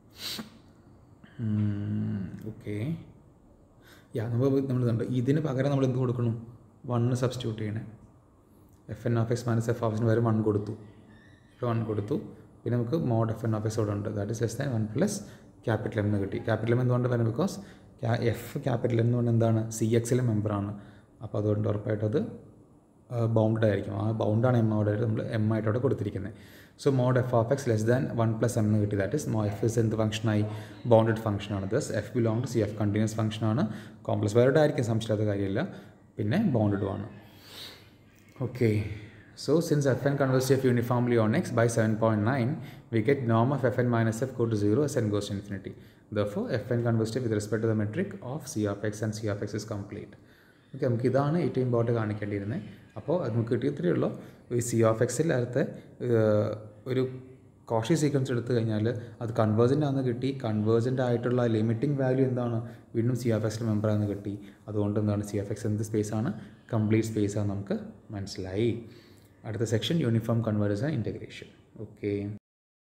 okay yeah നമ്മൾ നമ്മൾ കണ്ടു ഇതിന് പകരം നമ്മൾ എന്ത് കൊടുക്കണം വണ്ണ് സബ്സ്റ്റിറ്റ്യൂട്ട് ചെയ്യണേ f N of X minus F of എക്സിന് വരെ വൺ കൊടുത്തു ഇവിടെ വൺ കൊടുത്തു പിന്നെ നമുക്ക് mod f N of x ഇവിടെ ഉണ്ട് that is less than one plus capital m എന്ന് കിട്ടി ക്യാപിറ്റൽ എം എന്തുകൊണ്ട് വരും ബിക്കോസ് എഫ് ക്യാപിറ്റൽ എന്ന് പറഞ്ഞാൽ എന്താണ് സി എക്സിലെ മെമ്പറാണ് അപ്പോൾ അതുകൊണ്ട് ഉറപ്പായിട്ടും അത് ബൗണ്ടഡ് ആയിരിക്കും ആ ബൗണ്ടാണ് എം അവിടെ നമ്മൾ എം ആയിട്ട് അവിടെ കൊടുത്തിരിക്കുന്നത് so mod F of X less than one plus m എന്ന് കിട്ടി that is mod f is എന്ത് ഫംഗ്ഷനായി ബൗണ്ടഡ് ഫംഗ്ഷനാണ് thus f belong to C f continuous ഫംഗ്ഷനാണ് കോംപ്ലക്സ് വേറെ ആയിരിക്കും സംശയമില്ലാത്ത കാര്യമില്ല പിന്നെ ബൗണ്ടഡും ആണ് okay so since f N converges f uniformly on x by seven point nine we get നോം of F N minus f go to zero as n goes infinity ദഫോ f N converges with respect to the metric of C of X and C of X is complete okay നമുക്ക് ഇതാണ് ഏറ്റവും important കാണിക്കേണ്ടിയിരുന്നത് അപ്പോൾ അത് നമുക്ക് കിട്ടിയത്രേ ഉള്ളൂ ഈ C of എക്സിൽ അടുത്ത് ഒരു കോഷി സീക്വൻസ് എടുത്തു കഴിഞ്ഞാൽ അത് കൺവേർജൻ്റ് ആണെന്ന് കിട്ടി കൺവേർജൻ്റ് ആയിട്ടുള്ള ലിമിറ്റിംഗ് വാല്യൂ എന്താണ് വീണ്ടും സി എഫ് എക്സിൽ മെമ്പറാന്ന് കിട്ടി അതുകൊണ്ട് എന്താണ് സി എഫ് എക്സ് എന്ത് സ്പേസ് ആണ് കംപ്ലീറ്റ് സ്പേസ് ആണ് നമുക്ക് മനസ്സിലായി അടുത്ത section uniform convergence integration okay